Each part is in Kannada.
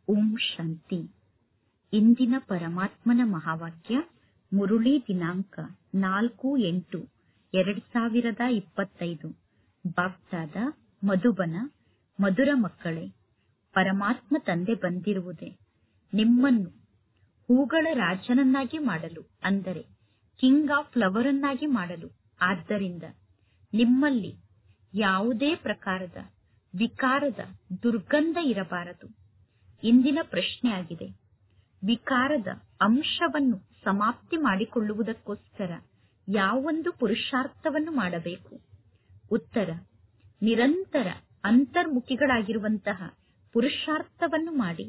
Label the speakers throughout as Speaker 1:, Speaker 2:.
Speaker 1: ಓಂ ಶಾಂತಿ ಇಂದಿನ ಪರಮಾತ್ಮನ ಮಹಾವಾಕ್ಯ ಮುರುಳಿ ದಿನಾಂಕ ನಾಲ್ಕು ಎಂಟು ಎರಡ್ ಸಾವಿರದ ಇಪ್ಪತ್ತೈದು ಬಾಗ್ದಾದ ಮಧುಬನ ಮಧುರ ಮಕ್ಕಳೇ ಪರಮಾತ್ಮ ತಂದೆ ಬಂದಿರುವುದೇ ನಿಮ್ಮನ್ನು ಹೂಗಳ ರಾಜನನ್ನಾಗಿ ಮಾಡಲು ಅಂದರೆ ಕಿಂಗ್ ಆಫ್ ಫ್ಲವರ್ ಅನ್ನಾಗಿ ಮಾಡಲು ಆದ್ದರಿಂದ ನಿಮ್ಮಲ್ಲಿ ಯಾವುದೇ ಪ್ರಕಾರದ ವಿಕಾರದ ದುರ್ಗಂಧ ಇರಬಾರದು ಇಂದಿನ ಪ್ರಶ್ನೆಯಾಗಿದೆ ವಿಕಾರದ ಅಂಶವನ್ನು ಸಮಾಪ್ತಿ ಮಾಡಿಕೊಳ್ಳುವುದಕ್ಕೋಸ್ಕರ ಯಾವೊಂದು ಪುರುಷಾರ್ಥವನ್ನು ಮಾಡಬೇಕು ಉತ್ತರ ನಿರಂತರ ಅಂತರ್ಮುಖಿಗಳಾಗಿರುವಂತಹ ಪುರುಷಾರ್ಥವನ್ನು ಮಾಡಿ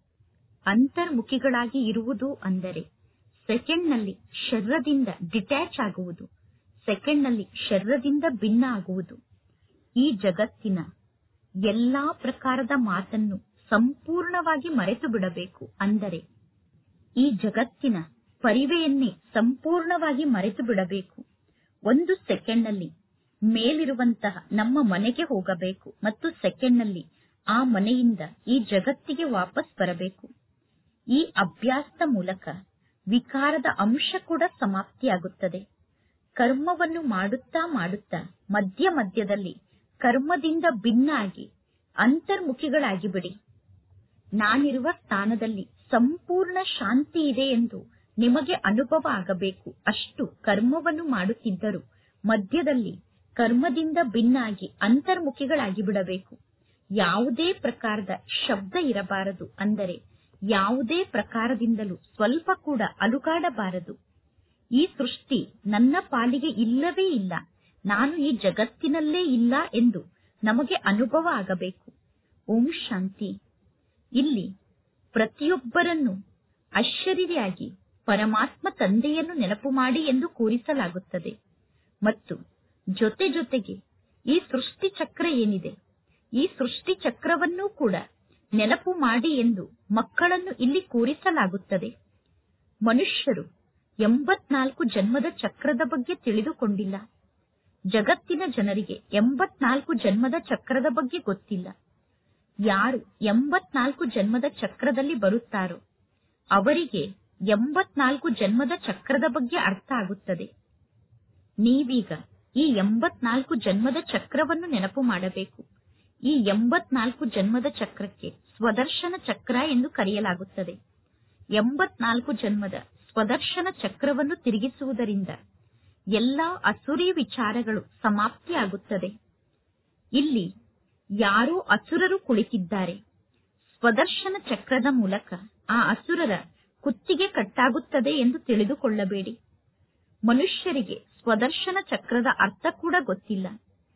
Speaker 1: ಅಂತರ್ಮುಖಿಗಳಾಗಿ ಇರುವುದು ಅಂದರೆ ಸೆಕೆಂಡ್ನಲ್ಲಿ ಶರೀರದಿಂದ ಡಿಟ್ಯಾಚ್ ಆಗುವುದು ಸೆಕೆಂಡ್ನಲ್ಲಿ ಶರೀರದಿಂದ ಭಿನ್ನ ಆಗುವುದು ಈ ಜಗತ್ತಿನ ಎಲ್ಲಾ ಪ್ರಕಾರದ ಮಾತನ್ನು ಸಂಪೂರ್ಣವಾಗಿ ಮರೆತು ಬಿಡಬೇಕು ಅಂದರೆ ಈ ಜಗತ್ತಿನ ಪರಿವೆಯನ್ನೇ ಸಂಪೂರ್ಣವಾಗಿ ಮರೆತು ಬಿಡಬೇಕು ಒಂದು ಸೆಕೆಂಡ್ನಲ್ಲಿ ಮೇಲಿರುವಂತಹ ನಮ್ಮ ಮನೆಗೆ ಹೋಗಬೇಕು ಮತ್ತು ಸೆಕೆಂಡ್ನಲ್ಲಿ ಆ ಮನೆಯಿಂದ ಈ ಜಗತ್ತಿಗೆ ವಾಪಸ್ ಬರಬೇಕು ಈ ಅಭ್ಯಾಸದ ಮೂಲಕ ವಿಕಾರದ ಅಂಶ ಕೂಡ ಸಮಾಪ್ತಿಯಾಗುತ್ತದೆ ಕರ್ಮವನ್ನು ಮಾಡುತ್ತಾ ಮಾಡುತ್ತಾ ಮಧ್ಯ ಮಧ್ಯದಲ್ಲಿ ಕರ್ಮದಿಂದ ಭಿನ್ನ ಆಗಿ ಅಂತರ್ಮುಖಿಗಳಾಗಿ ಬಿಡಿ ನಾನಿರುವ ಸ್ಥಾನದಲ್ಲಿ ಸಂಪೂರ್ಣ ಶಾಂತಿ ಇದೆ ಎಂದು ನಿಮಗೆ ಅನುಭವ ಆಗಬೇಕು ಅಷ್ಟು ಕರ್ಮವನ್ನು ಮಾಡುತ್ತಿದ್ದರೂ ಮಧ್ಯದಲ್ಲಿ ಕರ್ಮದಿಂದ ಭಿನ್ನ ಆಗಿ ಅಂತರ್ಮುಖಿಗಳಾಗಿ ಬಿಡಬೇಕು ಯಾವುದೇ ಪ್ರಕಾರದ ಶಬ್ದ ಇರಬಾರದು ಅಂದರೆ ಯಾವುದೇ ಪ್ರಕಾರದಿಂದಲೂ ಸ್ವಲ್ಪ ಕೂಡ ಅಲುಗಾಡಬಾರದು ಈ ಸೃಷ್ಟಿ ನನ್ನ ಪಾಲಿಗೆ ಇಲ್ಲವೇ ಇಲ್ಲ ನಾನು ಈ ಜಗತ್ತಿನಲ್ಲೇ ಇಲ್ಲ ಎಂದು ನಮಗೆ ಅನುಭವ ಆಗಬೇಕು ಓಂ ಶಾಂತಿ ಇಲ್ಲಿ ಪ್ರತಿಯೊಬ್ಬರನ್ನು ಅಶರೀರಿಯಾಗಿ ಪರಮಾತ್ಮ ತಂದೆಯನ್ನು ನೆನಪು ಮಾಡಿ ಎಂದು ಕೂರಿಸಲಾಗುತ್ತದೆ ಮತ್ತು ಜೊತೆ ಜೊತೆಗೆ ಈ ಸೃಷ್ಟಿ ಚಕ್ರ ಏನಿದೆ ಈ ಸೃಷ್ಟಿ ಚಕ್ರವನ್ನೂ ಕೂಡ ನೆನಪು ಮಾಡಿ ಎಂದು ಮಕ್ಕಳನ್ನು ಇಲ್ಲಿ ಕೂರಿಸಲಾಗುತ್ತದೆ ಮನುಷ್ಯರು ಎಂಬತ್ನಾಲ್ಕು ಜನ್ಮದ ಚಕ್ರದ ಬಗ್ಗೆ ತಿಳಿದುಕೊಂಡಿಲ್ಲ ಜಗತ್ತಿನ ಜನರಿಗೆ ಎಂಬತ್ನಾಲ್ಕು ಜನ್ಮದ ಚಕ್ರದ ಬಗ್ಗೆ ಗೊತ್ತಿಲ್ಲ ಯಾರು ಎಂಬತ್ನಾಲ್ಕು ಜನ್ಮದ ಚಕ್ರದಲ್ಲಿ ಬರುತ್ತಾರೋ ಅವರಿಗೆ ಎಂಬತ್ನಾಲ್ಕು ಜನ್ಮದ ಚಕ್ರದ ಬಗ್ಗೆ ಅರ್ಥ ಆಗುತ್ತದೆ ನೀವೀಗ ಈ ಎಂಬತ್ನಾಲ್ಕು ಜನ್ಮದ ಚಕ್ರವನ್ನು ನೆನಪು ಮಾಡಬೇಕು ಈ ಎಂಬತ್ನಾಲ್ಕು ಜನ್ಮದ ಚಕ್ರಕ್ಕೆ ಸ್ವದರ್ಶನ ಚಕ್ರ ಎಂದು ಕರೆಯಲಾಗುತ್ತದೆ ಎಂಬತ್ನಾಲ್ಕು ಜನ್ಮದ ಸ್ವದರ್ಶನ ಚಕ್ರವನ್ನು ತಿರುಗಿಸುವುದರಿಂದ ಎಲ್ಲಾ ಅಸುರಿ ವಿಚಾರಗಳು ಸಮಾಪ್ತಿಯಾಗುತ್ತದೆ ಇಲ್ಲಿ ಯಾರೋ ಅಸುರರು ಕುಳಿತಿದ್ದಾರೆ ಸ್ವದರ್ಶನ ಚಕ್ರದ ಮೂಲಕ ಆ ಅಸುರರ ಕುತ್ತಿಗೆ ಕಟ್ಟಾಗುತ್ತದೆ ಎಂದು ತಿಳಿದುಕೊಳ್ಳಬೇಡಿ ಮನುಷ್ಯರಿಗೆ ಸ್ವದರ್ಶನ ಚಕ್ರದ ಅರ್ಥ ಕೂಡ ಗೊತ್ತಿಲ್ಲ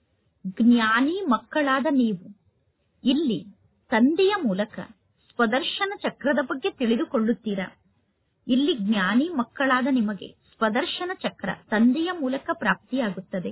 Speaker 1: ಜ್ಞಾನಿ ಮಕ್ಕಳಾದ ನೀವು ಇಲ್ಲಿ ತಂದೆಯ ಮೂಲಕ ಸ್ವದರ್ಶನ ಚಕ್ರದ ಬಗ್ಗೆ ತಿಳಿದುಕೊಳ್ಳುತ್ತೀರಾ ಇಲ್ಲಿ ಜ್ಞಾನಿ ಮಕ್ಕಳಾದ ನಿಮಗೆ ಸ್ವದರ್ಶನ ಚಕ್ರ ತಂದೆಯ ಮೂಲಕ ಪ್ರಾಪ್ತಿಯಾಗುತ್ತದೆ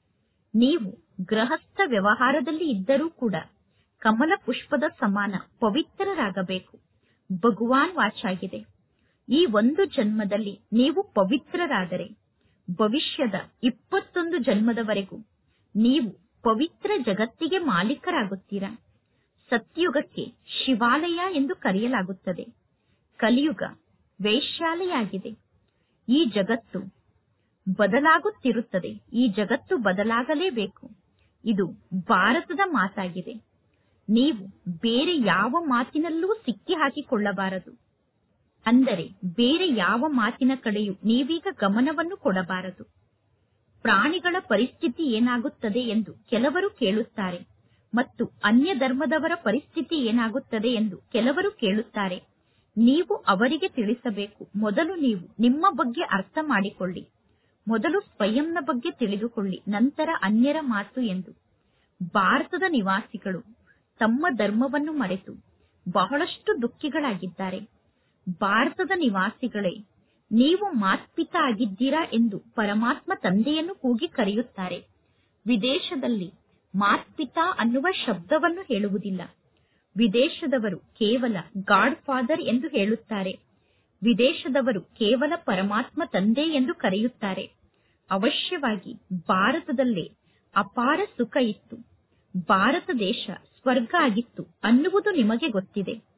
Speaker 1: ನೀವು ಗೃಹಸ್ಥ ವ್ಯವಹಾರದಲ್ಲಿ ಇದ್ದರೂ ಕೂಡ ಕಮಲ ಪುಷ್ಪದ ಸಮಾನ ಪವಿತ್ರರಾಗಬೇಕು ಭಗವಾನ್ ವಾಚಾಗಿದೆ ಈ ಒಂದು ಜನ್ಮದಲ್ಲಿ ನೀವು ಪವಿತ್ರರಾದರೆ ಭವಿಷ್ಯದ ಇಪ್ಪತ್ತೊಂದು ಜನ್ಮದವರೆಗೂ ನೀವು ಪವಿತ್ರ ಜಗತ್ತಿಗೆ ಮಾಲೀಕರಾಗುತ್ತೀರಾ ಸತ್ಯುಗಕ್ಕೆ ಶಿವಾಲಯ ಎಂದು ಕರೆಯಲಾಗುತ್ತದೆ ಕಲಿಯುಗ ವೈಶ್ಯಾಲಯ ಆಗಿದೆ ಈ ಜಗತ್ತು ಬದಲಾಗುತ್ತಿರುತ್ತದೆ ಈ ಜಗತ್ತು ಬದಲಾಗಲೇಬೇಕು ಇದು ಭಾರತದ ಮಾತಾಗಿದೆ ನೀವು ಬೇರೆ ಯಾವ ಮಾತಿನಲ್ಲೂ ಸಿಕ್ಕಿ ಹಾಕಿಕೊಳ್ಳಬಾರದು ಅಂದರೆ ಬೇರೆ ಯಾವ ಮಾತಿನ ಕಡೆಯೂ ನೀವೀಗ ಗಮನವನ್ನು ಕೊಡಬಾರದು ಪ್ರಾಣಿಗಳ ಪರಿಸ್ಥಿತಿ ಏನಾಗುತ್ತದೆ ಎಂದು ಕೆಲವರು ಕೇಳುತ್ತಾರೆ ಮತ್ತು ಅನ್ಯ ಧರ್ಮದವರ ಪರಿಸ್ಥಿತಿ ಏನಾಗುತ್ತದೆ ಎಂದು ಕೆಲವರು ಕೇಳುತ್ತಾರೆ ನೀವು ಅವರಿಗೆ ತಿಳಿಸಬೇಕು ಮೊದಲು ನೀವು ನಿಮ್ಮ ಬಗ್ಗೆ ಅರ್ಥ ಮಾಡಿಕೊಳ್ಳಿ ಮೊದಲು ಸ್ವಯಂನ ಬಗ್ಗೆ ತಿಳಿದುಕೊಳ್ಳಿ ನಂತರ ಅನ್ಯರ ಮಾತು ಎಂದು ಭಾರತದ ನಿವಾಸಿಗಳು ತಮ್ಮ ಧರ್ಮವನ್ನು ಮರೆತು ಬಹಳಷ್ಟು ದುಃಖಿಗಳಾಗಿದ್ದಾರೆ ಭಾರತದ ನಿವಾಸಿಗಳೇ ನೀವು ಮಾತ್ಪಿತ ಆಗಿದ್ದೀರಾ ಎಂದು ಪರಮಾತ್ಮ ತಂದೆಯನ್ನು ಕೂಗಿ ಕರೆಯುತ್ತಾರೆ ವಿದೇಶದಲ್ಲಿ ಮಾತ್ಪಿತ ಅನ್ನುವ ಶಬ್ದವನ್ನು ಹೇಳುವುದಿಲ್ಲ ವಿದೇಶದವರು ಕೇವಲ ಗಾಡ್ ಫಾದರ್ ಎಂದು ಹೇಳುತ್ತಾರೆ ವಿದೇಶದವರು ಕೇವಲ ಪರಮಾತ್ಮ ತಂದೆ ಎಂದು ಕರೆಯುತ್ತಾರೆ ಅವಶ್ಯವಾಗಿ ಭಾರತದಲ್ಲೇ ಅಪಾರ ಸುಖ ಇತ್ತು ಭಾರತ ದೇಶ ಸ್ವರ್ಗ ಆಗಿತ್ತು ಅನ್ನುವುದು ನಿಮಗೆ ಗೊತ್ತಿದೆ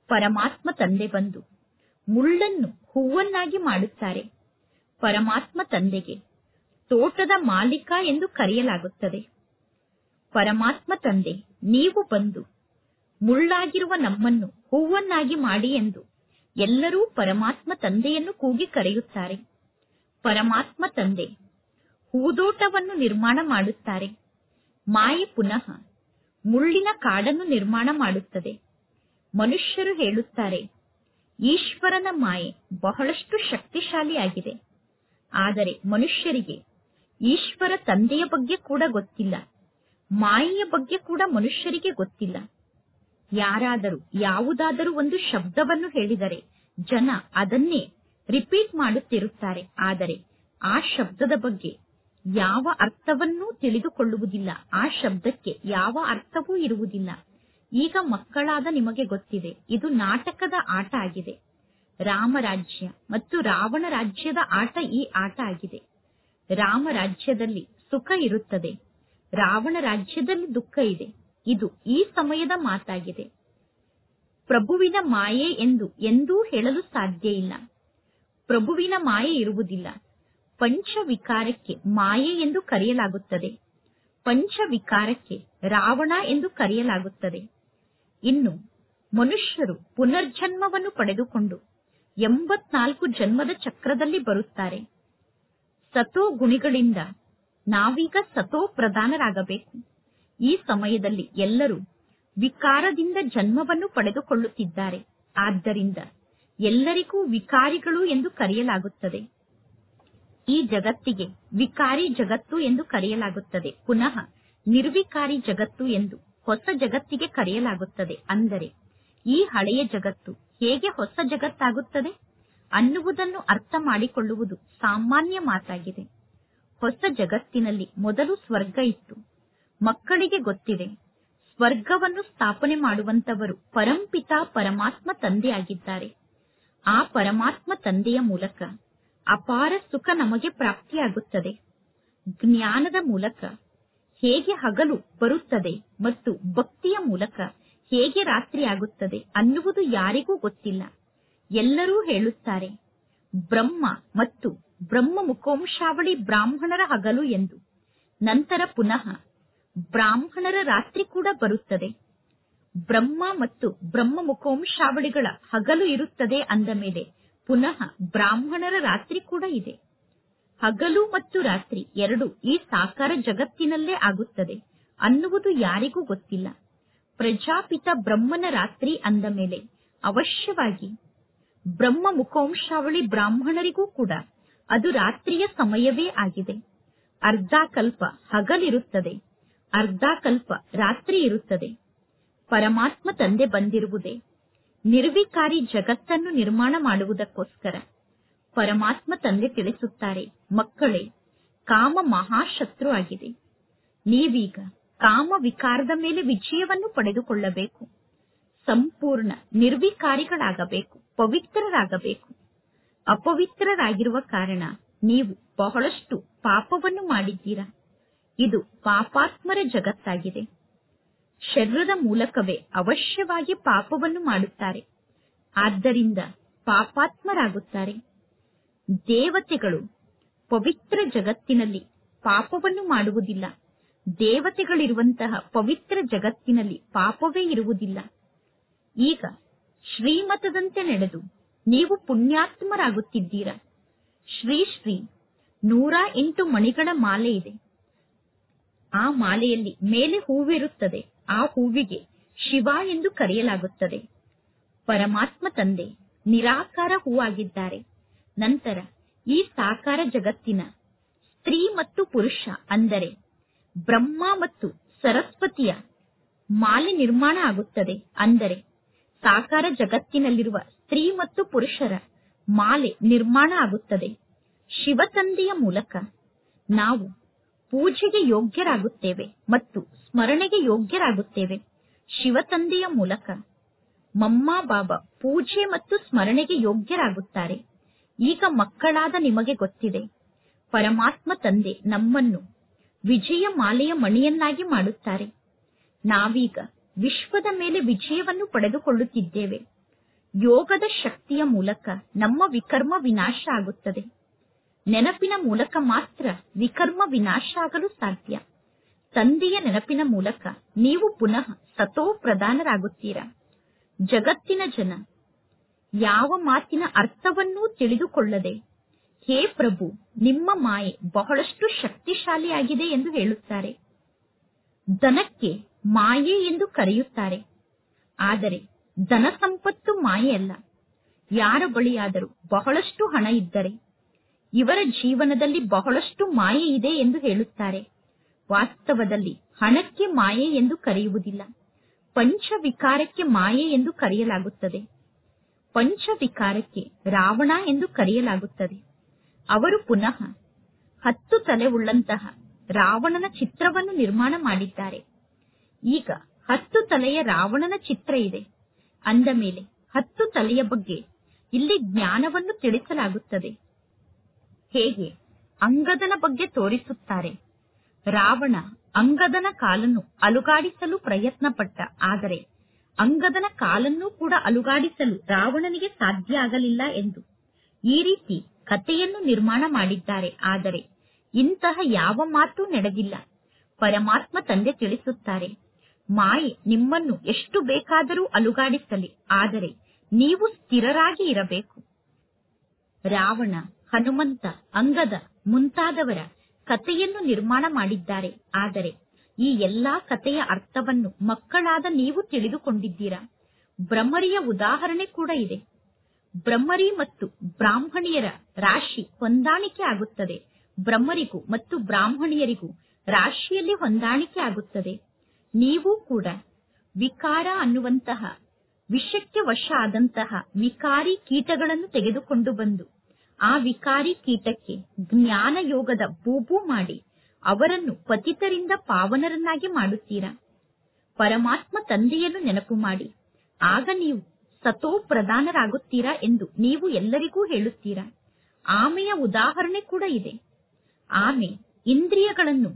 Speaker 1: ಪರಮಾತ್ಮ ತಂದೆ ಬಂದು ಮುಳ್ಳನ್ನು ಹೂವನ್ನಾಗಿ ಮಾಡುತ್ತಾರೆ ಪರಮಾತ್ಮ ತಂದೆಗೆ ತೋಟದ ಮಾಲೀಕ ಎಂದು ಕರೆಯಲಾಗುತ್ತದೆ ಪರಮಾತ್ಮ ತಂದೆ ನೀವು ಬಂದು ಮುಳ್ಳಾಗಿರುವ ನಮ್ಮನ್ನು ಹೂವನ್ನಾಗಿ ಮಾಡಿ ಎಂದು ಎಲ್ಲರೂ ಪರಮಾತ್ಮ ತಂದೆಯನ್ನು ಕೂಗಿ ಕರೆಯುತ್ತಾರೆ ಪರಮಾತ್ಮ ತಂದೆ ಹೂದೋಟವನ್ನು ನಿರ್ಮಾಣ ಮಾಡುತ್ತಾರೆ ಮಾಯೆ ಪುನಃ ಮುಳ್ಳಿನ ಕಾಡನ್ನು ನಿರ್ಮಾಣ ಮಾಡುತ್ತದೆ ಮನುಷ್ಯರು ಹೇಳುತ್ತಾರೆ ಈಶ್ವರನ ಮಾಯೆ ಬಹಳಷ್ಟು ಶಕ್ತಿಶಾಲಿಯಾಗಿದೆ ಆದರೆ ಮನುಷ್ಯರಿಗೆ ಈಶ್ವರ ತಂದೆಯ ಬಗ್ಗೆ ಕೂಡ ಗೊತ್ತಿಲ್ಲ ಮಾಯೆಯ ಬಗ್ಗೆ ಕೂಡ ಮನುಷ್ಯರಿಗೆ ಗೊತ್ತಿಲ್ಲ ಯಾರಾದರೂ ಯಾವುದಾದರೂ ಒಂದು ಶಬ್ದವನ್ನು ಹೇಳಿದರೆ ಜನ ಅದನ್ನೇ ರಿಪೀಟ್ ಮಾಡುತ್ತಿರುತ್ತಾರೆ ಆದರೆ ಆ ಶಬ್ದದ ಬಗ್ಗೆ ಯಾವ ಅರ್ಥವನ್ನೂ ತಿಳಿದುಕೊಳ್ಳುವುದಿಲ್ಲ ಆ ಶಬ್ದಕ್ಕೆ ಯಾವ ಅರ್ಥವೂ ಇರುವುದಿಲ್ಲ ಈಗ ಮಕ್ಕಳಾದ ನಿಮಗೆ ಗೊತ್ತಿದೆ ಇದು ನಾಟಕದ ಆಟ ಆಗಿದೆ ರಾಮರಾಜ್ಯ ಮತ್ತು ರಾವಣ ರಾಜ್ಯದ ಆಟ ಈ ಆಟ ಆಗಿದೆ ರಾಮ ರಾಜ್ಯದಲ್ಲಿ ಸುಖ ಇರುತ್ತದೆ ರಾವಣ ರಾಜ್ಯದಲ್ಲಿ ದುಃಖ ಇದೆ ಇದು ಈ ಸಮಯದ ಮಾತಾಗಿದೆ ಪ್ರಭುವಿನ ಮಾಯೆ ಎಂದು ಎಂದೂ ಹೇಳಲು ಸಾಧ್ಯ ಇಲ್ಲ ಪ್ರಭುವಿನ ಮಾಯೆ ಇರುವುದಿಲ್ಲ ಪಂಚವಿಕಾರಕ್ಕೆ ಮಾಯೆ ಎಂದು ಕರೆಯಲಾಗುತ್ತದೆ ಪಂಚವಿಕಾರಕ್ಕೆ ರಾವಣ ಎಂದು ಕರೆಯಲಾಗುತ್ತದೆ ಇನ್ನು ಮನುಷ್ಯರು ಪುನರ್ಜನ್ಮವನ್ನು ಪಡೆದುಕೊಂಡು ಎಂಬತ್ನಾಲ್ಕು ಜನ್ಮದ ಚಕ್ರದಲ್ಲಿ ಬರುತ್ತಾರೆ ಸತೋ ಗುಣಿಗಳಿಂದ ನಾವೀಗ ಸತೋ ಪ್ರಧಾನರಾಗಬೇಕು ಈ ಸಮಯದಲ್ಲಿ ಎಲ್ಲರೂ ವಿಕಾರದಿಂದ ಜನ್ಮವನ್ನು ಪಡೆದುಕೊಳ್ಳುತ್ತಿದ್ದಾರೆ ಆದ್ದರಿಂದ ಎಲ್ಲರಿಗೂ ವಿಕಾರಿಗಳು ಎಂದು ಕರೆಯಲಾಗುತ್ತದೆ ಈ ಜಗತ್ತಿಗೆ ವಿಕಾರಿ ಜಗತ್ತು ಎಂದು ಕರೆಯಲಾಗುತ್ತದೆ ಪುನಃ ನಿರ್ವಿಕಾರಿ ಜಗತ್ತು ಎಂದು ಹೊಸ ಜಗತ್ತಿಗೆ ಕರೆಯಲಾಗುತ್ತದೆ ಅಂದರೆ ಈ ಹಳೆಯ ಜಗತ್ತು ಹೇಗೆ ಹೊಸ ಜಗತ್ತಾಗುತ್ತದೆ ಅನ್ನುವುದನ್ನು ಅರ್ಥ ಮಾಡಿಕೊಳ್ಳುವುದು ಸಾಮಾನ್ಯ ಮಾತಾಗಿದೆ ಹೊಸ ಜಗತ್ತಿನಲ್ಲಿ ಮೊದಲು ಸ್ವರ್ಗ ಇತ್ತು ಮಕ್ಕಳಿಗೆ ಗೊತ್ತಿದೆ ಸ್ವರ್ಗವನ್ನು ಸ್ಥಾಪನೆ ಮಾಡುವಂತವರು ಪರಂಪಿತ ಪರಮಾತ್ಮ ತಂದೆಯಾಗಿದ್ದಾರೆ ಆ ಪರಮಾತ್ಮ ತಂದೆಯ ಮೂಲಕ ಅಪಾರ ಸುಖ ನಮಗೆ ಪ್ರಾಪ್ತಿಯಾಗುತ್ತದೆ ಜ್ಞಾನದ ಮೂಲಕ ಹೇಗೆ ಹಗಲು ಬರುತ್ತದೆ ಮತ್ತು ಭಕ್ತಿಯ ಮೂಲಕ ಹೇಗೆ ರಾತ್ರಿ ಆಗುತ್ತದೆ ಅನ್ನುವುದು ಯಾರಿಗೂ ಗೊತ್ತಿಲ್ಲ ಎಲ್ಲರೂ ಹೇಳುತ್ತಾರೆ ಬ್ರಹ್ಮ ಮತ್ತು ಬ್ರಹ್ಮ ಮುಖೋಂಶಾವಳಿ ಬ್ರಾಹ್ಮಣರ ಹಗಲು ಎಂದು ನಂತರ ಪುನಃ ಬ್ರಾಹ್ಮಣರ ರಾತ್ರಿ ಕೂಡ ಬರುತ್ತದೆ ಬ್ರಹ್ಮ ಮತ್ತು ಬ್ರಹ್ಮ ಮುಖೋಂಶಾವಳಿಗಳ ಹಗಲು ಇರುತ್ತದೆ ಅಂದ ಮೇಲೆ ಪುನಃ ಬ್ರಾಹ್ಮಣರ ರಾತ್ರಿ ಕೂಡ ಇದೆ ಹಗಲು ಮತ್ತು ರಾತ್ರಿ ಎರಡು ಈ ಸಾಕಾರ ಜಗತ್ತಿನಲ್ಲೇ ಆಗುತ್ತದೆ ಅನ್ನುವುದು ಯಾರಿಗೂ ಗೊತ್ತಿಲ್ಲ ಪ್ರಜಾಪಿತ ಬ್ರಹ್ಮನ ರಾತ್ರಿ ಅಂದ ಮೇಲೆ ಅವಶ್ಯವಾಗಿ ಬ್ರಹ್ಮ ಮುಖೋಂಶಾವಳಿ ಬ್ರಾಹ್ಮಣರಿಗೂ ಕೂಡ ಅದು ರಾತ್ರಿಯ ಸಮಯವೇ ಆಗಿದೆ ಅರ್ಧ ಕಲ್ಪ ಹಗಲಿರುತ್ತದೆ ಅರ್ಧ ಕಲ್ಪ ರಾತ್ರಿ ಇರುತ್ತದೆ ಪರಮಾತ್ಮ ತಂದೆ ಬಂದಿರುವುದೇ ನಿರ್ವಿಕಾರಿ ಜಗತ್ತನ್ನು ನಿರ್ಮಾಣ ಮಾಡುವುದಕ್ಕೋಸ್ಕರ ಪರಮಾತ್ಮ ತಂದೆ ತಿಳಿಸುತ್ತಾರೆ ಮಕ್ಕಳೇ ಕಾಮ ಮಹಾಶತ್ರು ಆಗಿದೆ ನೀವೀಗ ಕಾಮ ವಿಕಾರದ ಮೇಲೆ ವಿಜಯವನ್ನು ಪಡೆದುಕೊಳ್ಳಬೇಕು ಸಂಪೂರ್ಣ ನಿರ್ವಿಕಾರಿಗಳಾಗಬೇಕು ಪವಿತ್ರರಾಗಬೇಕು ಅಪವಿತ್ರರಾಗಿರುವ ಕಾರಣ ನೀವು ಬಹಳಷ್ಟು ಪಾಪವನ್ನು ಮಾಡಿದ್ದೀರಾ ಇದು ಪಾಪಾತ್ಮರ ಜಗತ್ತಾಗಿದೆ ಶರೀರದ ಮೂಲಕವೇ ಅವಶ್ಯವಾಗಿ ಪಾಪವನ್ನು ಮಾಡುತ್ತಾರೆ ಆದ್ದರಿಂದ ಪಾಪಾತ್ಮರಾಗುತ್ತಾರೆ ದೇವತೆಗಳು ಪವಿತ್ರ ಜಗತ್ತಿನಲ್ಲಿ ಪಾಪವನ್ನು ಮಾಡುವುದಿಲ್ಲ ದೇವತೆಗಳಿರುವಂತಹ ಪವಿತ್ರ ಜಗತ್ತಿನಲ್ಲಿ ಪಾಪವೇ ಇರುವುದಿಲ್ಲ ಈಗ ಶ್ರೀಮತದಂತೆ ನಡೆದು ನೀವು ಪುಣ್ಯಾತ್ಮರಾಗುತ್ತಿದ್ದೀರಾ ಶ್ರೀ ಶ್ರೀ ನೂರ ಎಂಟು ಮಣಿಗಳ ಮಾಲೆ ಇದೆ ಆ ಮಾಲೆಯಲ್ಲಿ ಮೇಲೆ ಹೂವಿರುತ್ತದೆ ಆ ಹೂವಿಗೆ ಶಿವ ಎಂದು ಕರೆಯಲಾಗುತ್ತದೆ ಪರಮಾತ್ಮ ತಂದೆ ನಿರಾಕಾರ ಹೂವಾಗಿದ್ದಾರೆ ನಂತರ ಈ ಸಾಕಾರ ಜಗತ್ತಿನ ಸ್ತ್ರೀ ಮತ್ತು ಪುರುಷ ಅಂದರೆ ಬ್ರಹ್ಮ ಮತ್ತು ಸರಸ್ವತಿಯ ಮಾಲೆ ನಿರ್ಮಾಣ ಆಗುತ್ತದೆ ಅಂದರೆ ಸಾಕಾರ ಜಗತ್ತಿನಲ್ಲಿರುವ ಸ್ತ್ರೀ ಮತ್ತು ಪುರುಷರ ಮಾಲೆ ನಿರ್ಮಾಣ ಆಗುತ್ತದೆ ಶಿವತಂದೆಯ ಮೂಲಕ ನಾವು ಪೂಜೆಗೆ ಯೋಗ್ಯರಾಗುತ್ತೇವೆ ಮತ್ತು ಸ್ಮರಣೆಗೆ ಯೋಗ್ಯರಾಗುತ್ತೇವೆ ಶಿವತಂದೆಯ ಮೂಲಕ ಮಮ್ಮ ಬಾಬಾ ಪೂಜೆ ಮತ್ತು ಸ್ಮರಣೆಗೆ ಯೋಗ್ಯರಾಗುತ್ತಾರೆ ಈಗ ಮಕ್ಕಳಾದ ನಿಮಗೆ ಗೊತ್ತಿದೆ ಪರಮಾತ್ಮ ತಂದೆ ನಮ್ಮನ್ನು ವಿಜಯ ಮಾಲೆಯ ಮಣಿಯನ್ನಾಗಿ ಮಾಡುತ್ತಾರೆ ನಾವೀಗ ವಿಶ್ವದ ಮೇಲೆ ವಿಜಯವನ್ನು ಪಡೆದುಕೊಳ್ಳುತ್ತಿದ್ದೇವೆ ಯೋಗದ ಶಕ್ತಿಯ ಮೂಲಕ ನಮ್ಮ ವಿಕರ್ಮ ವಿನಾಶ ಆಗುತ್ತದೆ ನೆನಪಿನ ಮೂಲಕ ಮಾತ್ರ ವಿಕರ್ಮ ವಿನಾಶ ಆಗಲು ಸಾಧ್ಯ ತಂದೆಯ ನೆನಪಿನ ಮೂಲಕ ನೀವು ಪುನಃ ಸತೋ ಪ್ರಧಾನರಾಗುತ್ತೀರಾ ಜಗತ್ತಿನ ಜನ ಯಾವ ಮಾತಿನ ಅರ್ಥವನ್ನೂ ತಿಳಿದುಕೊಳ್ಳದೆ ಹೇ ಪ್ರಭು ನಿಮ್ಮ ಮಾಯೆ ಬಹಳಷ್ಟು ಶಕ್ತಿಶಾಲಿಯಾಗಿದೆ ಎಂದು ಹೇಳುತ್ತಾರೆ ಧನಕ್ಕೆ ಮಾಯೆ ಎಂದು ಕರೆಯುತ್ತಾರೆ ಆದರೆ ಧನ ಸಂಪತ್ತು ಮಾಯೆಯಲ್ಲ ಯಾರ ಬಳಿಯಾದರೂ ಬಹಳಷ್ಟು ಹಣ ಇದ್ದರೆ ಇವರ ಜೀವನದಲ್ಲಿ ಬಹಳಷ್ಟು ಮಾಯೆ ಇದೆ ಎಂದು ಹೇಳುತ್ತಾರೆ ವಾಸ್ತವದಲ್ಲಿ ಹಣಕ್ಕೆ ಮಾಯೆ ಎಂದು ಕರೆಯುವುದಿಲ್ಲ ಪಂಚವಿಕಾರಕ್ಕೆ ಮಾಯೆ ಎಂದು ಕರೆಯಲಾಗುತ್ತದೆ ಪಂಚವಿಕಾರಕ್ಕೆ ರಾವಣ ಎಂದು ಕರೆಯಲಾಗುತ್ತದೆ ಅವರು ಪುನಃ ಹತ್ತು ತಲೆ ಉಳ್ಳಂತಹ ರಾವಣನ ಚಿತ್ರವನ್ನು ನಿರ್ಮಾಣ ಮಾಡಿದ್ದಾರೆ ಈಗ ಹತ್ತು ತಲೆಯ ರಾವಣನ ಚಿತ್ರ ಇದೆ ಅಂದ ಮೇಲೆ ಹತ್ತು ತಲೆಯ ಬಗ್ಗೆ ಇಲ್ಲಿ ಜ್ಞಾನವನ್ನು ತಿಳಿಸಲಾಗುತ್ತದೆ ಹೇಗೆ ಅಂಗದನ ಬಗ್ಗೆ ತೋರಿಸುತ್ತಾರೆ ರಾವಣ ಅಂಗದನ ಕಾಲನ್ನು ಅಲುಗಾಡಿಸಲು ಪ್ರಯತ್ನ ಪಟ್ಟ ಆದರೆ ಅಂಗದನ ಕಾಲನ್ನೂ ಕೂಡ ಅಲುಗಾಡಿಸಲು ರಾವಣನಿಗೆ ಸಾಧ್ಯ ಆಗಲಿಲ್ಲ ಎಂದು ಈ ರೀತಿ ಕಥೆಯನ್ನು ನಿರ್ಮಾಣ ಮಾಡಿದ್ದಾರೆ ಆದರೆ ಇಂತಹ ಯಾವ ಮಾತು ನಡೆದಿಲ್ಲ ಪರಮಾತ್ಮ ತಂದೆ ತಿಳಿಸುತ್ತಾರೆ ಮಾಯೆ ನಿಮ್ಮನ್ನು ಎಷ್ಟು ಬೇಕಾದರೂ ಅಲುಗಾಡಿಸಲಿ ಆದರೆ ನೀವು ಸ್ಥಿರರಾಗಿ ಇರಬೇಕು ರಾವಣ ಹನುಮಂತ ಅಂಗದ ಮುಂತಾದವರ ಕಥೆಯನ್ನು ನಿರ್ಮಾಣ ಮಾಡಿದ್ದಾರೆ ಆದರೆ ಈ ಎಲ್ಲಾ ಕಥೆಯ ಅರ್ಥವನ್ನು ಮಕ್ಕಳಾದ ನೀವು ತಿಳಿದುಕೊಂಡಿದ್ದೀರಾ ಬ್ರಹ್ಮರಿಯ ಉದಾಹರಣೆ ಕೂಡ ಇದೆ ಬ್ರಹ್ಮರಿ ಮತ್ತು ಬ್ರಾಹ್ಮಣಿಯರ ರಾಶಿ ಹೊಂದಾಣಿಕೆ ಆಗುತ್ತದೆ ಬ್ರಹ್ಮರಿಗೂ ಮತ್ತು ಬ್ರಾಹ್ಮಣಿಯರಿಗೂ ರಾಶಿಯಲ್ಲಿ ಹೊಂದಾಣಿಕೆ ಆಗುತ್ತದೆ ನೀವು ಕೂಡ ವಿಕಾರ ಅನ್ನುವಂತಹ ವಿಷಕ್ಕೆ ವಶ ಆದಂತಹ ವಿಕಾರಿ ಕೀಟಗಳನ್ನು ತೆಗೆದುಕೊಂಡು ಬಂದು ಆ ವಿಕಾರಿ ಕೀಟಕ್ಕೆ ಜ್ಞಾನ ಯೋಗದ ಬೂಬು ಮಾಡಿ ಅವರನ್ನು ಪತಿತರಿಂದ ಪಾವನರನ್ನಾಗಿ ಮಾಡುತ್ತೀರಾ ಪರಮಾತ್ಮ ತಂದೆಯನ್ನು ನೆನಪು ಮಾಡಿ ಆಗ ನೀವು ಸತೋ ಪ್ರಧಾನರಾಗುತ್ತೀರಾ ಎಂದು ನೀವು ಎಲ್ಲರಿಗೂ ಹೇಳುತ್ತೀರಾ ಆಮೆಯ ಉದಾಹರಣೆ ಕೂಡ ಇದೆ ಆಮೆ ಇಂದ್ರಿಯಗಳನ್ನು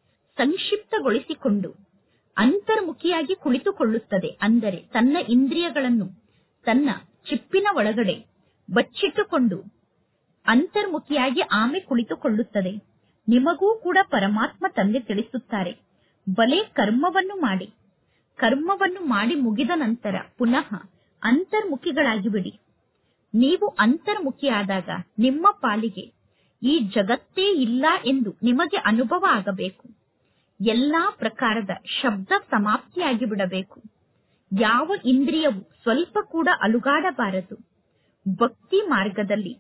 Speaker 1: ಸಂಕ್ಷಿಪ್ತಗೊಳಿಸಿಕೊಂಡು ಅಂತರ್ಮುಖಿಯಾಗಿ ಕುಳಿತುಕೊಳ್ಳುತ್ತದೆ ಅಂದರೆ ತನ್ನ ಇಂದ್ರಿಯಗಳನ್ನು ತನ್ನ ಚಿಪ್ಪಿನ ಒಳಗಡೆ ಬಚ್ಚಿಟ್ಟುಕೊಂಡು ಅಂತರ್ಮುಖಿಯಾಗಿ ಆಮೆ ಕುಳಿತುಕೊಳ್ಳುತ್ತದೆ ನಿಮಗೂ ಕೂಡ ಪರಮಾತ್ಮ ತಂದೆ ತಿಳಿಸುತ್ತಾರೆ ಬಲೆ ಕರ್ಮವನ್ನು ಮಾಡಿ ಕರ್ಮವನ್ನು ಮಾಡಿ ಮುಗಿದ ನಂತರ ಪುನಃ ಅಂತರ್ಮುಖಿಗಳಾಗಿ ಬಿಡಿ ನೀವು ಅಂತರ್ಮುಖಿಯಾದಾಗ ನಿಮ್ಮ ಪಾಲಿಗೆ ಈ ಜಗತ್ತೇ ಇಲ್ಲ ಎಂದು ನಿಮಗೆ ಅನುಭವ ಆಗಬೇಕು ಎಲ್ಲಾ ಪ್ರಕಾರದ ಶಬ್ದ ಸಮಾಪ್ತಿಯಾಗಿ ಬಿಡಬೇಕು ಯಾವ ಇಂದ್ರಿಯವು ಸ್ವಲ್ಪ ಕೂಡ ಅಲುಗಾಡಬಾರದು ಭಕ್ತಿ ಮಾರ್ಗದಲ್ಲಿ